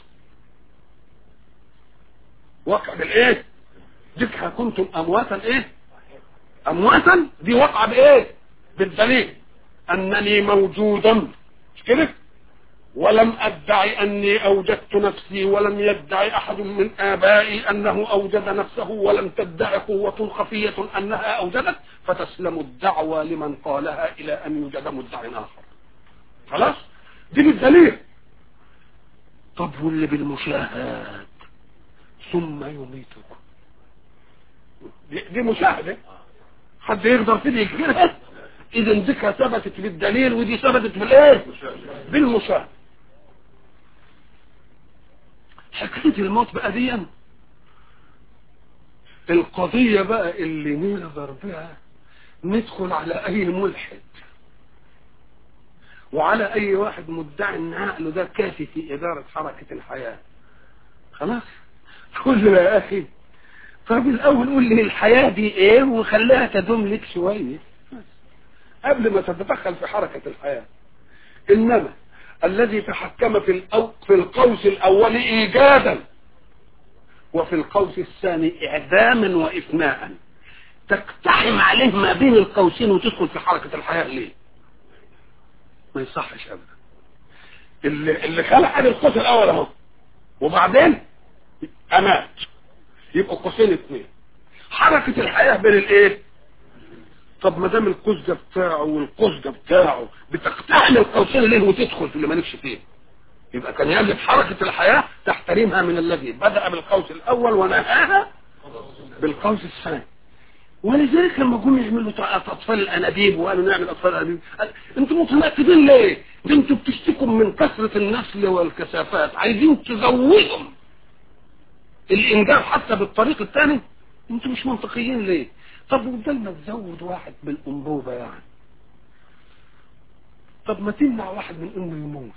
واقع بالايه ذكها كنتم امواتا ايه امواتا دي واقعه بايه بالدليل انني موجودا مش كده ولم ادعي اني اوجدت نفسي ولم يدعي احد من ابائي انه اوجد نفسه ولم تدعي قوة خفية انها اوجدت فتسلم الدعوى لمن قالها الى ان يوجد مدع اخر خلاص دي بالدليل طب واللي بالمشاهد ثم يميتكم دي, دي مشاهدة حد يقدر كده يكفرها اذا ذكرى ثبتت بالدليل ودي ثبتت بالايه بالمشاهد حكايه الموت بقى دي القضية بقى اللي نقدر بها ندخل على اي ملحد وعلى اي واحد مدعي ان عقله ده كافي في ادارة حركة الحياة خلاص تقول له يا اخي طب الاول قول لي الحياة دي ايه وخليها تدوم لك شوية قبل ما تتدخل في حركة الحياة انما الذي تحكم في الأو... في القوس الاول ايجادا وفي القوس الثاني اعداما وافناء تقتحم عليه ما بين القوسين وتدخل في حركة الحياة ليه ما يصحش ابدا اللي, اللي خلق ادي القوس الاول اهو وبعدين امات يبقوا قوسين اثنين حركة الحياة بين الايه طب ما دام القوس ده بتاعه والقوس ده بتاعه بتقتحم القوسين ليه وتدخل في اللي مالكش فيه يبقى كان يجب حركة الحياة تحترمها من الذي بدأ بالقوس الأول ونهاها بالقوس الثاني ولذلك لما جم يعملوا أطفال الأنابيب وقالوا نعمل أطفال الأنابيب قال انتوا متناقضين ليه؟ ده انتوا بتشتكوا من كثرة النسل والكثافات عايزين تزودوا الإنجاب حتى بالطريق الثاني انتوا مش منطقيين ليه؟ طب وبدل ما تزود واحد بالأنبوبة يعني طب ما تمنع واحد من انه يموت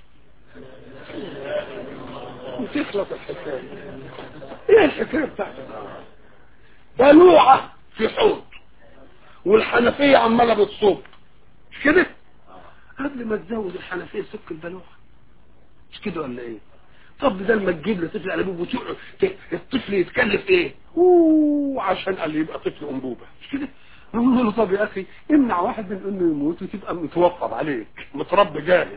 وتخلص الحكايه ايه الحكايه بتاعتك بلوعه في حوض والحنفيه عماله بتصب مش كده قبل ما تزود الحنفيه سك البلوعه مش كده ولا ايه طب بدل ما تجيب لطفل انابيب وتقعد الطفل يتكلف ايه اوه عشان قال يبقى طفل انبوبه مش كده نقول له طب يا اخي امنع واحد من انه يموت وتبقى متوفر عليك متربي جاهز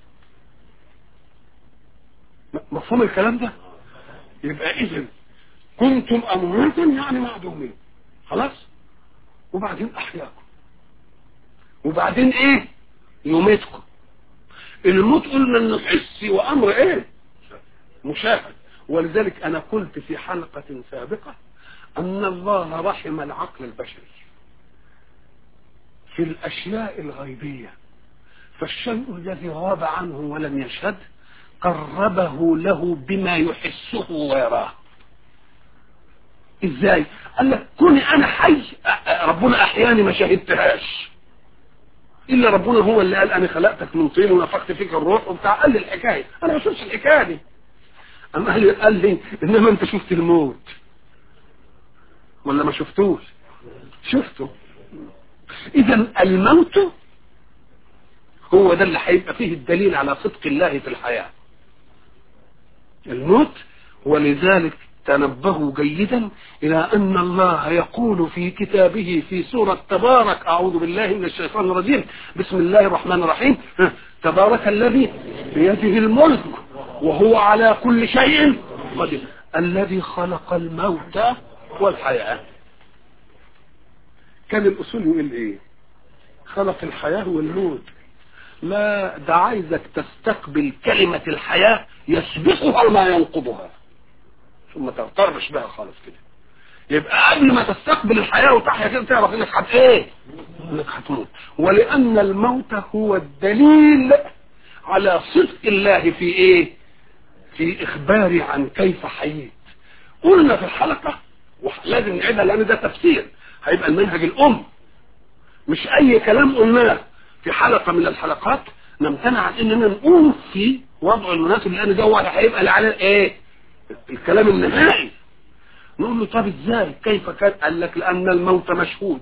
مفهوم الكلام ده يبقى اذا كنتم امواتا يعني معدومين خلاص وبعدين احياكم وبعدين ايه يميتكم الموت قلنا انه حسي وامر ايه مشاهد ولذلك انا قلت في حلقة سابقة ان الله رحم العقل البشري في الاشياء الغيبية فالشيء الذي غاب عنه ولم يشهد قربه له بما يحسه ويراه ازاي قال لك كوني انا حي ربنا احياني ما شهدتهاش الا ربنا هو اللي قال انا خلقتك من طين ونفخت فيك الروح وبتاع قال لي الحكايه انا ما شفتش الحكايه دي اما قال لي قال لي انما انت شفت الموت ولا ما شفتوش شفته اذا الموت هو ده اللي هيبقى فيه الدليل على صدق الله في الحياه الموت ولذلك تنبهوا جيدا إلى أن الله يقول في كتابه في سورة تبارك أعوذ بالله من الشيطان الرجيم بسم الله الرحمن الرحيم تبارك الذي بيده الملك وهو على كل شيء قدير الذي خلق الموت والحياة كان الأصول يقول إيه خلق الحياة والموت لا ده عايزك تستقبل كلمة الحياة يسبقها ما ينقضها ثم تغترش بها خالص كده يبقى قبل ما تستقبل الحياة وتحيا كده تعرف انك هت ايه انك هتموت ولان الموت هو الدليل على صدق الله في ايه في اخباري عن كيف حييت قلنا في الحلقة لازم نعيدها لان ده تفسير هيبقى المنهج الام مش اي كلام قلناه في حلقة من الحلقات نمتنع عن اننا نقوم في وضع المناسب لان ده هو هيبقى على ايه الكلام النهائي نقول له طب ازاي كيف كان قال لك لان الموت مشهود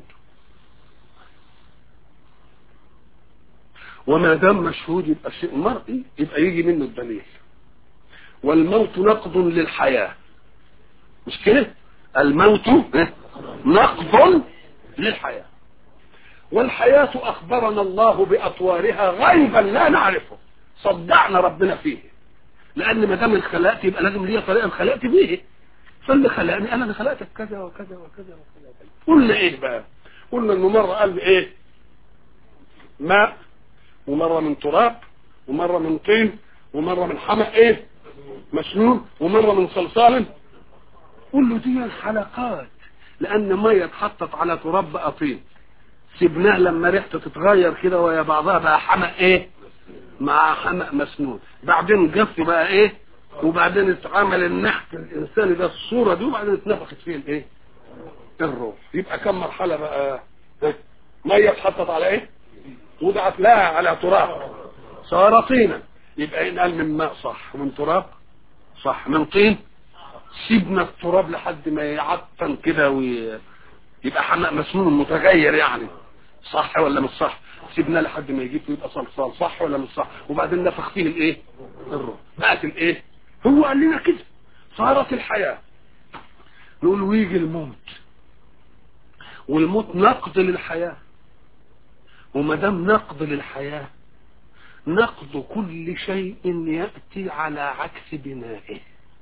وما دام مشهود يبقى شيء مرئي يبقى يجي منه الدليل والموت نقض للحياة مش كده الموت نقض للحياة والحياة أخبرنا الله بأطوارها غيبا لا نعرفه صدعنا ربنا فيه لأن ما دام الخلقت يبقى لازم ليا طريقة خلقت بيه فاللي خلقني أنا اللي خلقتك كذا وكذا وكذا وكذا قلنا إيه بقى قلنا إنه مرة قال إيه ماء ومرة من تراب ومرة من طين ومرة من حمأ إيه مسنون ومرة من صلصال قل له دي الحلقات لأن مية اتحطت على تراب بقى طين سيبناه لما ريحته تتغير كده ويا بعضها بقى حمأ ايه مع حمأ مسنون بعدين جف بقى ايه وبعدين اتعمل النحت الانساني ده الصورة دي وبعدين اتنفخت فيه الايه الروح يبقى كم مرحلة بقى مية اتحطت على ايه وضعت لها على تراب صار طينا يبقى ينقل من ماء صح ومن تراب صح من طين سيبنا التراب لحد ما يعطن كده ويبقى حماء مسنون متغير يعني صح ولا مش صح سيبناه لحد ما يجيب يبقى صلصال صح ولا مش صح وبعدين نفخ فيه الايه الروح بقت الايه هو قال لنا كده صارت الحياة نقول ويجي الموت والموت نقض للحياة وما دام نقض للحياة نقض كل شيء يأتي على عكس بنائه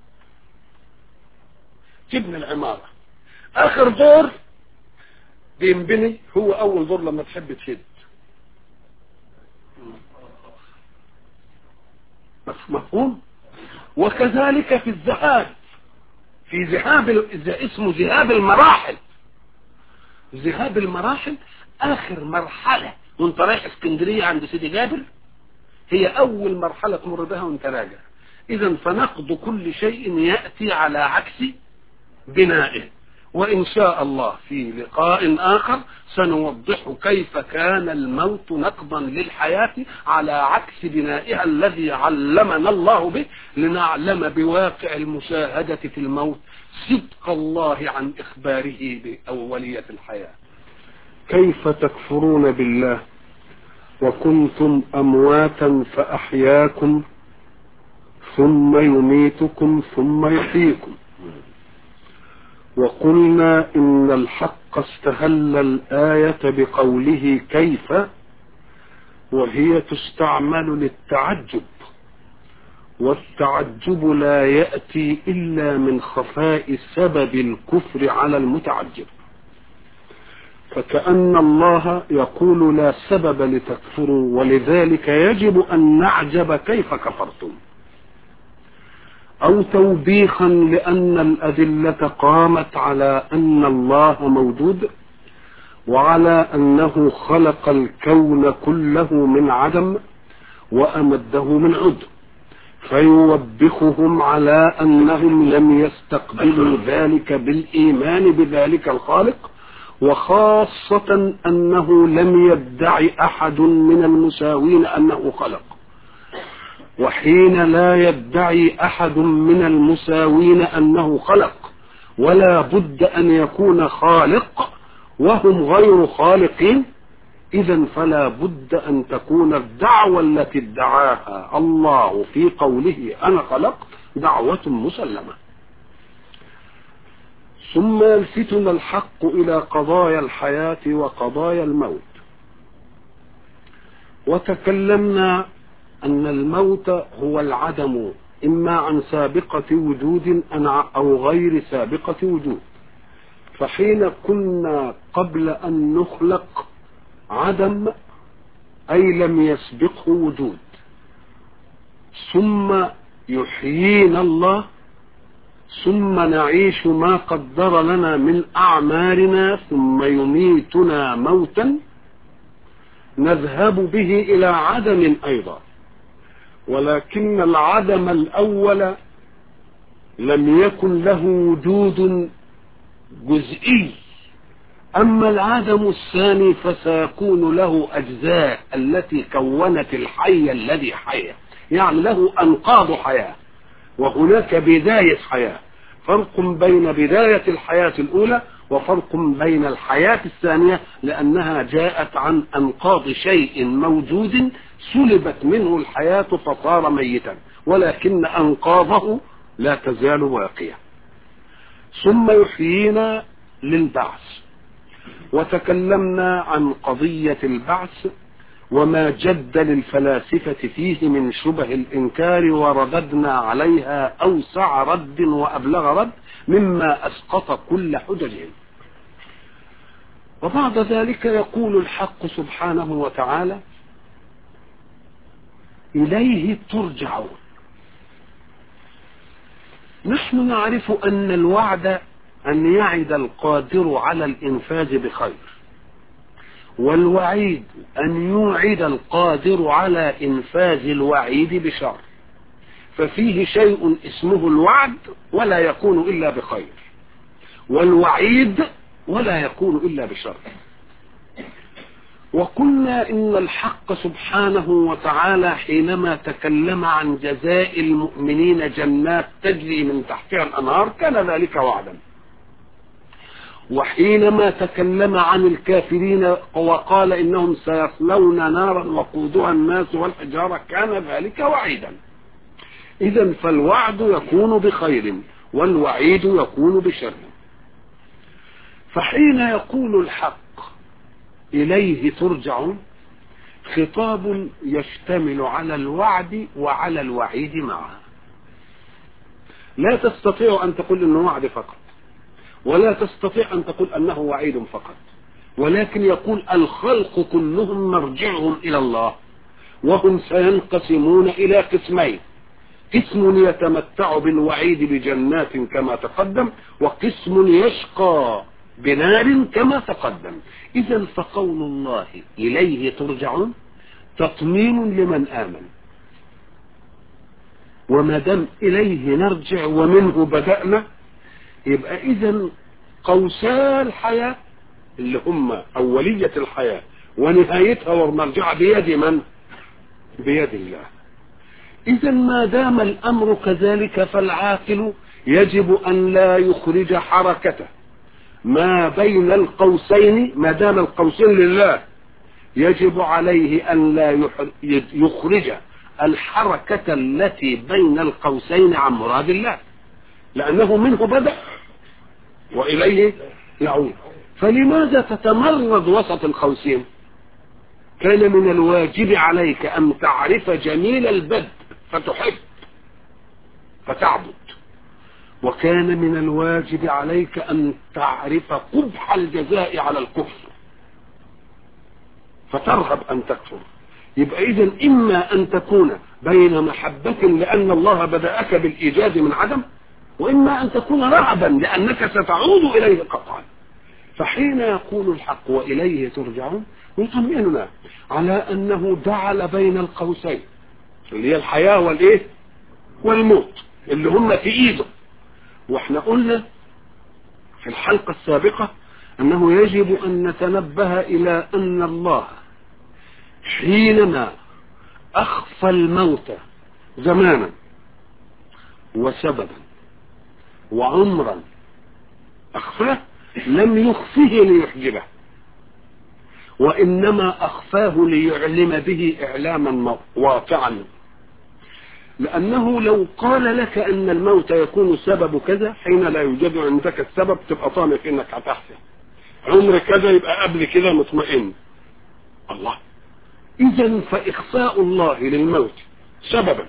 تبني العمارة اخر دور بينبني هو اول دور لما تحب تشد مفهوم وكذلك في الذهاب في ذهاب اسمه ذهاب المراحل ذهاب المراحل اخر مرحلة وانت رايح اسكندرية عند سيدي جابر هي اول مرحلة تمر بها وانت راجع اذا فنقض كل شيء يأتي على عكس بنائه وإن شاء الله في لقاء آخر سنوضح كيف كان الموت نقضا للحياة على عكس بنائها الذي علمنا الله به لنعلم بواقع المشاهدة في الموت صدق الله عن إخباره بأولية الحياة كيف تكفرون بالله وكنتم أمواتا فأحياكم ثم يميتكم ثم يحييكم وقلنا إن الحق الحق استهل الآية بقوله كيف وهي تستعمل للتعجب والتعجب لا يأتي إلا من خفاء سبب الكفر على المتعجب فكأن الله يقول لا سبب لتكفروا ولذلك يجب أن نعجب كيف كفرتم أو توبيخا لأن الأدلة قامت على أن الله موجود وعلى أنه خلق الكون كله من عدم وأمده من عدم فيوبخهم على أنهم لم يستقبلوا ذلك بالإيمان بذلك الخالق وخاصة أنه لم يدع أحد من المساوين أنه خلق وحين لا يدعي أحد من المساوين أنه خلق ولا بد أن يكون خالق وهم غير خالقين إذا فلا بد أن تكون الدعوة التي ادعاها الله في قوله أنا خلقت دعوة مسلمة ثم يلفتنا الحق إلى قضايا الحياة وقضايا الموت وتكلمنا أن الموت هو العدم إما عن سابقة وجود أو غير سابقة وجود فحين كنا قبل أن نخلق عدم أي لم يسبقه وجود ثم يحيينا الله ثم نعيش ما قدر لنا من أعمارنا ثم يميتنا موتا نذهب به إلى عدم أيضا ولكن العدم الأول لم يكن له وجود جزئي أما العدم الثاني فسيكون له أجزاء التي كونت الحي الذي حيا يعني له أنقاض حياة وهناك بداية حياة فرق بين بداية الحياة الأولى وفرق بين الحياة الثانية لأنها جاءت عن أنقاض شيء موجود سلبت منه الحياة فصار ميتا ولكن أنقاضه لا تزال باقية ثم يحيينا للبعث وتكلمنا عن قضية البعث وما جد للفلاسفة فيه من شبه الإنكار ورددنا عليها أوسع رد وأبلغ رد مما أسقط كل حججهم وبعد ذلك يقول الحق سبحانه وتعالى إليه ترجعون نحن نعرف أن الوعد أن يعد القادر على الإنفاذ بخير والوعيد أن يوعد القادر على إنفاذ الوعيد بشر ففيه شيء اسمه الوعد ولا يكون إلا بخير والوعيد ولا يكون إلا بشر وقلنا إن الحق سبحانه وتعالى حينما تكلم عن جزاء المؤمنين جنات تجري من تحتها الأنهار كان ذلك وعدا وحينما تكلم عن الكافرين وقال إنهم سيصلون نارا وقودها الناس والحجارة كان ذلك وعيدا إذا فالوعد يكون بخير والوعيد يكون بشر فحين يقول الحق إليه ترجعون خطاب يشتمل على الوعد وعلى الوعيد معا لا تستطيع أن تقول أنه وعد فقط ولا تستطيع أن تقول أنه وعيد فقط ولكن يقول الخلق كلهم مرجعهم إلى الله وهم سينقسمون إلى قسمين قسم يتمتع بالوعيد بجنات كما تقدم وقسم يشقى بنار كما تقدم إذا فقول الله إليه ترجعون تطمين لمن آمن وما دام إليه نرجع ومنه بدأنا يبقى إذا قوسا الحياة اللي هم أولية الحياة ونهايتها والمرجع بيد من؟ بيد الله إذا ما دام الأمر كذلك فالعاقل يجب أن لا يخرج حركته ما بين القوسين ما دام القوسين لله يجب عليه أن لا يخرج الحركة التي بين القوسين عن مراد الله لأنه منه بدأ وإليه يعود فلماذا تتمرد وسط الخوسين كان من الواجب عليك أن تعرف جميل البدء فتحب فتعبد وكان من الواجب عليك أن تعرف قبح الجزاء على الكفر فترغب أن تكفر يبقى إذا إما أن تكون بين محبة لأن الله بدأك بالإيجاد من عدم وإما أن تكون رعبا لأنك ستعود إليه قطعا فحين يقول الحق وإليه ترجعون يطمئننا على أنه جعل بين القوسين اللي هي الحياة والإيه والموت اللي هم في إيده واحنا قلنا في الحلقة السابقة أنه يجب أن نتنبه إلى أن الله حينما أخفى الموت زمانا وسببا وعمرا أخفاه لم يخفه ليحجبه وإنما أخفاه ليعلم به إعلاما واقعا لأنه لو قال لك أن الموت يكون سبب كذا حين لا يوجد عندك السبب تبقى طامع في إنك هتحسن عمر كذا يبقى قبل كده مطمئن الله إذا فإخفاء الله للموت سببا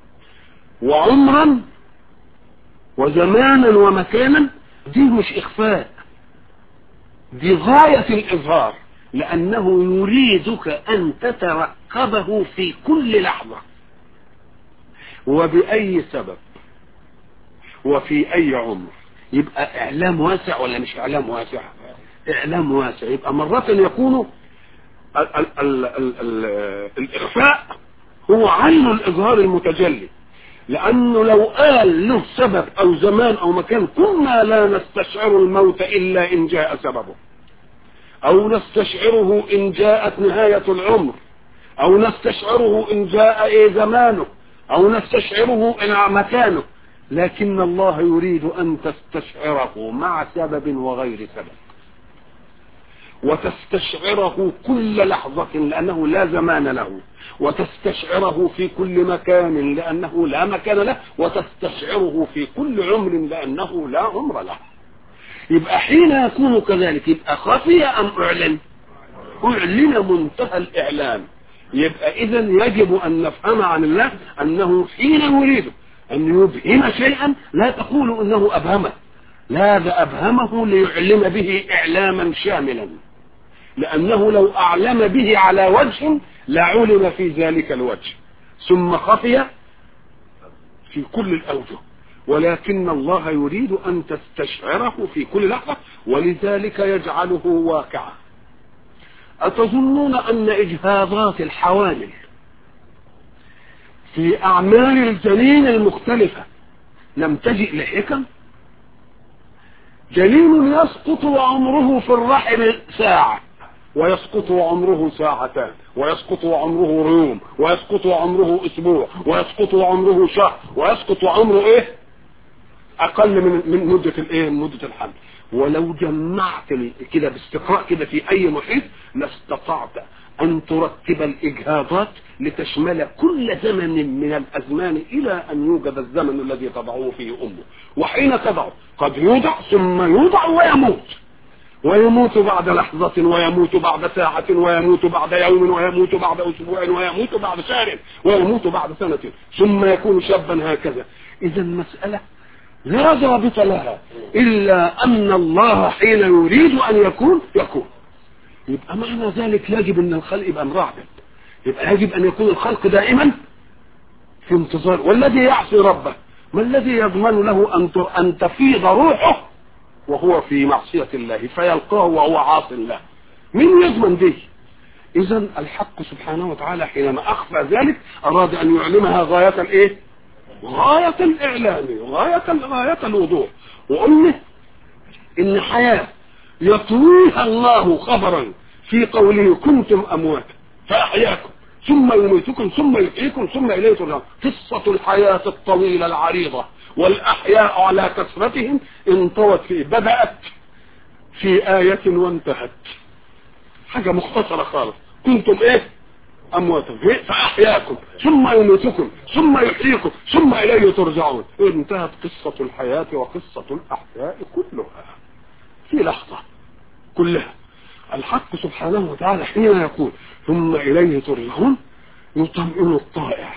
وعمرا وزمانا ومكانا دي مش إخفاء دي غاية الإظهار لأنه يريدك أن تترقبه في كل لحظة وبأي سبب وفي أي عمر يبقى إعلام واسع ولا مش إعلام واسع إعلام واسع يبقى مرة يكون ال ال ال ال ال الإخفاء هو عين الإظهار المتجلي لأنه لو قال له سبب أو زمان أو مكان كنا لا نستشعر الموت إلا إن جاء سببه أو نستشعره إن جاءت نهاية العمر أو نستشعره إن جاء إيه زمانه أو نستشعره إن مكانه لكن الله يريد أن تستشعره مع سبب وغير سبب وتستشعره كل لحظة لأنه لا زمان له وتستشعره في كل مكان لأنه لا مكان له وتستشعره في كل عمر لأنه لا عمر له يبقى حين يكون كذلك يبقى خفي أم أعلن أعلن منتهى الإعلان يبقى إذا يجب أن نفهم عن الله أنه حين يريد أن يبهم شيئا لا تقول أنه أبهمه لا ده أبهمه ليعلم به إعلاما شاملا لأنه لو أعلم به على وجه لعلم في ذلك الوجه ثم خفي في كل الأوجه ولكن الله يريد أن تستشعره في كل لحظة ولذلك يجعله واقعا أتظنون أن إجهاضات الحوامل في أعمال الجنين المختلفة لم تجئ لحكم جنين يسقط وعمره في الرحم ساعة ويسقط عمره ساعتان ويسقط عمره يوم ويسقط عمره اسبوع ويسقط عمره شهر ويسقط عمره ايه اقل من من مده الايه مده الحمل ولو جمعت كده باستقراء كده في اي محيط لاستطعت ان ترتب الاجهاضات لتشمل كل زمن من الازمان الى ان يوجد الزمن الذي تضعه فيه امه وحين تضعه قد يوضع ثم يوضع ويموت ويموت بعد لحظة ويموت بعد ساعة ويموت بعد يوم ويموت بعد أسبوع ويموت بعد شهر ويموت بعد سنة ثم يكون شابا هكذا إذا المسألة لا ضابط لها إلا أن الله حين يريد أن يكون يكون يبقى معنى ذلك يجب أن الخلق يبقى مرعبا يبقى يجب أن يكون الخلق دائما في انتظار والذي يعصي ربه ما الذي يضمن له أن أن تفيض روحه وهو في معصية الله فيلقاه وهو عاص الله من يضمن به إذا الحق سبحانه وتعالى حينما أخفى ذلك أراد أن يعلمها غاية الإيه؟ غاية الإعلام غاية غاية الوضوح وقلنا إن حياة يطويها الله خبرا في قوله كنتم أمواتا فأحياكم ثم يميتكم ثم يحييكم ثم إليه ترجعون قصة الحياة الطويلة العريضة والأحياء على كثرتهم انطوت فيه بدأت في آية وانتهت حاجة مختصرة خالص كنتم ايه أمواتا فأحياكم ثم يميتكم ثم يحييكم ثم إليه ترجعون انتهت قصة الحياة وقصة الأحياء كلها في لحظة كلها الحق سبحانه وتعالى حين يقول ثم إليه ترجعون يطمئن الطائع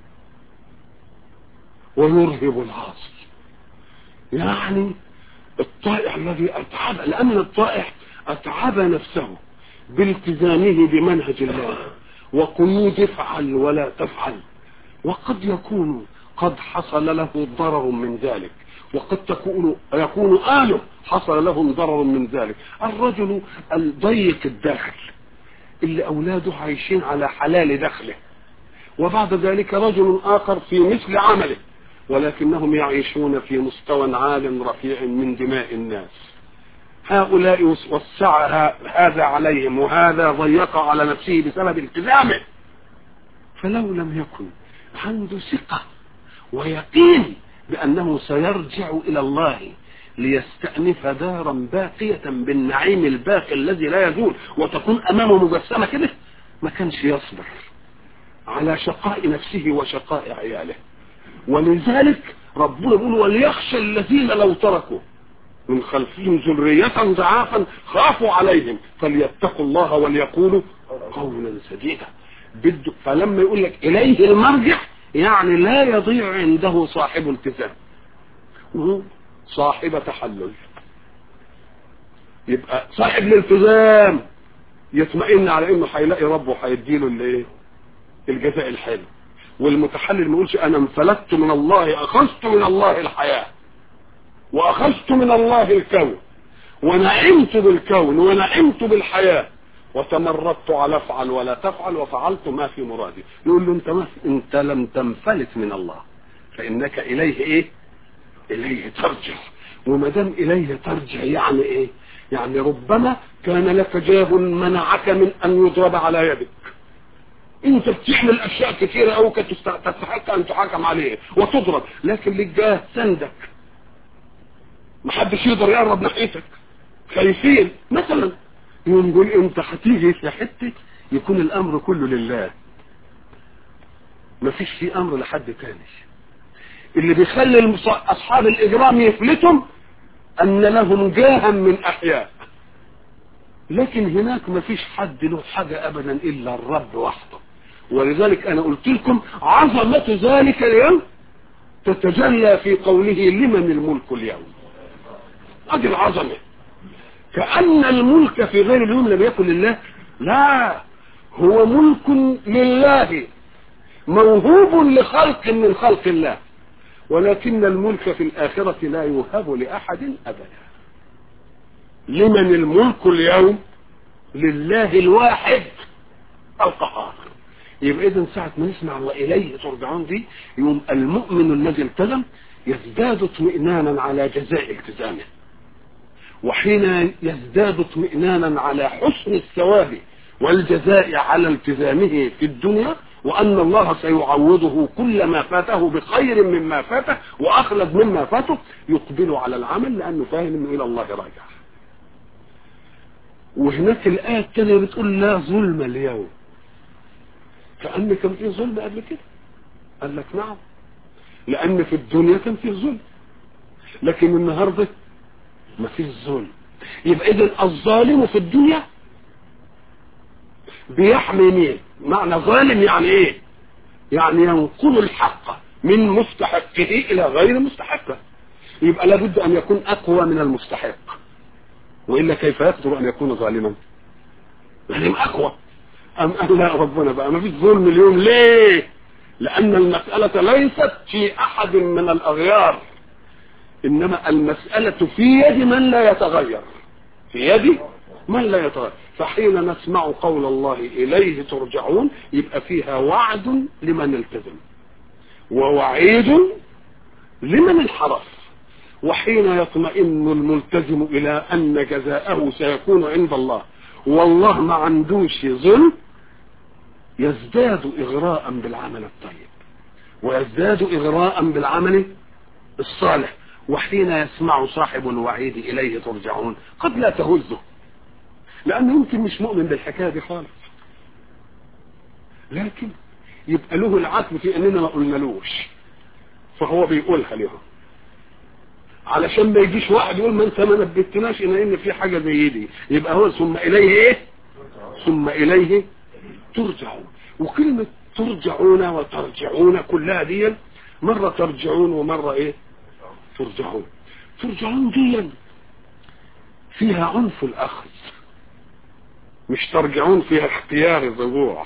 ويرهب العاصي يعني الطائع الذي أتعب لأن الطائع أتعب نفسه بالتزامه بمنهج الله وقيود افعل ولا تفعل وقد يكون قد حصل له ضرر من ذلك وقد تكون يكون آله حصل لهم ضرر من ذلك الرجل الضيق الداخل اللي أولاده عايشين على حلال دخله وبعد ذلك رجل آخر في مثل عمله ولكنهم يعيشون في مستوى عال رفيع من دماء الناس هؤلاء وسع هذا عليهم وهذا ضيق على نفسه بسبب التزامه فلو لم يكن عنده ثقة ويقين بأنه سيرجع إلى الله ليستأنف دارا باقية بالنعيم الباقي الذي لا يزول وتكون أمامه مجسمة كده ما كانش يصبر على شقاء نفسه وشقاء عياله ولذلك ربنا يقول وليخشى الذين لو تركوا من خلفهم ذرية ضعافا خافوا عليهم فليتقوا الله وليقولوا قولا سديدا بده فلما يقول لك إليه المرجع يعني لا يضيع عنده صاحب التزام صاحب تحلل يبقى صاحب الالتزام يطمئن على انه هيلاقي ربه هيديله الايه الجزاء الحلو والمتحلل ما يقولش انا انفلتت من الله اخذت من الله الحياه واخذت من الله الكون ونعمت بالكون ونعمت بالحياه وتمردت على افعل ولا تفعل وفعلت ما في مرادي يقول له انت ما انت لم تنفلت من الله فانك اليه ايه اليه ترجع وما دام اليه ترجع يعني ايه يعني ربما كان لك جاه منعك من ان يضرب على يدك انت بتعمل اشياء كثيره او تستحق ان تحاكم عليه وتضرب لكن لك جاه سندك محدش يقدر يقرب ناحيتك خايفين مثلا يقول انت هتيجي في حته يكون الامر كله لله مفيش في امر لحد تاني اللي بيخلي اصحاب الاجرام يفلتهم ان لهم جاها من احياء لكن هناك مفيش حد له حاجة ابدا الا الرب وحده ولذلك انا قلت لكم عظمة ذلك اليوم تتجلى في قوله لمن الملك اليوم ادي العظمه كأن الملك في غير اليوم لم يكن لله لا هو ملك لله موهوب لخلق من خلق الله ولكن الملك في الآخرة لا يوهب لأحد أبدا لمن الملك اليوم لله الواحد القهار يبقى إذا ساعة ما نسمع وإليه ترجعون دي يوم المؤمن الذي التزم يزداد اطمئنانا على جزاء التزامه وحين يزداد اطمئنانا على حسن الثواب والجزاء على التزامه في الدنيا وأن الله سيعوضه كل ما فاته بخير مما فاته وأخلد مما فاته يقبل على العمل لأنه فاهم أنه إلى الله راجع وهناك الآية الثانية بتقول لا ظلم اليوم كأن كان في ظلم قبل كده قال لك نعم لأن في الدنيا كان في ظلم لكن النهارده ما فيش ظلم يبقى اذا الظالم في الدنيا بيحمي مين معنى ظالم يعني ايه يعني ينقل الحق من مستحقه الى غير مستحقه يبقى لابد ان يكون اقوى من المستحق والا كيف يقدر ان يكون ظالما لازم اقوى ام قال لا ربنا بقى ما فيش ظلم اليوم ليه لان المساله ليست في احد من الاغيار انما المسألة في يد من لا يتغير في يد من لا يتغير فحين نسمع قول الله اليه ترجعون يبقى فيها وعد لمن التزم ووعيد لمن انحرف وحين يطمئن الملتزم الى ان جزاءه سيكون عند الله والله ما عندوش ظلم يزداد اغراء بالعمل الطيب ويزداد اغراء بالعمل الصالح وحين يسمع صاحب الوعيد إليه ترجعون قد لا تهزه لأنه يمكن مش مؤمن بالحكاية دي خالص لكن يبقى له العتب في أننا ما قلنالوش فهو بيقولها لهم علشان ما يجيش واحد يقول ما انت ما نبهتناش ان ان في حاجه زي دي يبقى هو ثم اليه ايه ثم اليه ترجعون وكلمه ترجعون وترجعون كلها دي مره ترجعون ومره ايه ترجعون ترجعون دي فيها عنف الاخذ مش ترجعون فيها اختيار الرجوع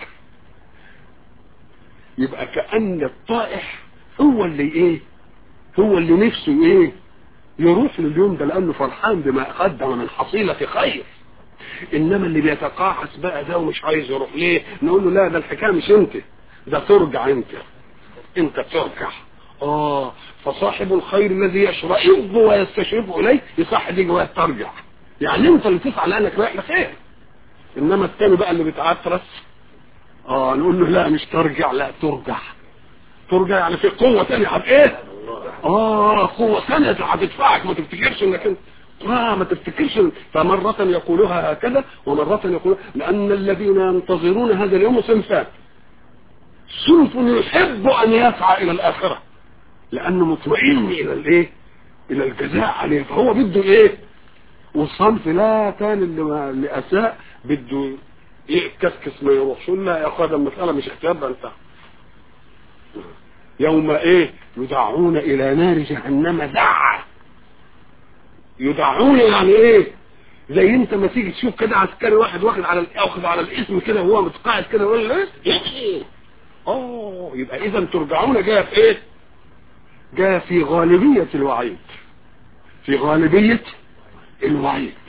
يبقى كأن الطائح هو اللي ايه هو اللي نفسه ايه يروح لليوم ده لانه فرحان بما قدم من حصيلة خير انما اللي بيتقاعس بقى ده ومش عايز يروح ليه نقول له لا ده الحكايه مش انت ده ترجع انت انت ترجع اه فصاحب الخير الذي يشرئب ويستشرف اليه يصح دي جواه ترجع يعني انت اللي تسعى لانك رايح لخير انما التاني بقى اللي بيتعترس اه نقول له لا مش ترجع لا ترجع ترجع يعني في قوه ثانيه عن ايه اه قوه ثانيه هتدفعك ما تفتكرش انك انت اه ما تفتكرش فمرة يقولها هكذا ومرة يقول لأن الذين ينتظرون هذا اليوم صنفان صنف يحب أن يسعى إلى الآخرة لأنه مطمئن إلى الإيه؟ إلى الجزاء عليه فهو بده إيه؟ والصنف لا كان اللي, ما اللي أساء بده يكسكس ما يروحش لا يا أخوان المسألة مش اختيار ده انت يوم إيه؟ يدعون إلى نار جهنم دعا يدعون يعني ايه زي انت ما تيجي تشوف كده عسكري واحد واخد على واخد على الاسم كده وهو متقاعد كده يقول ايه يحيي اه يبقى اذا ترجعون جاء في ايه جاء في غالبية الوعيد في غالبية الوعيد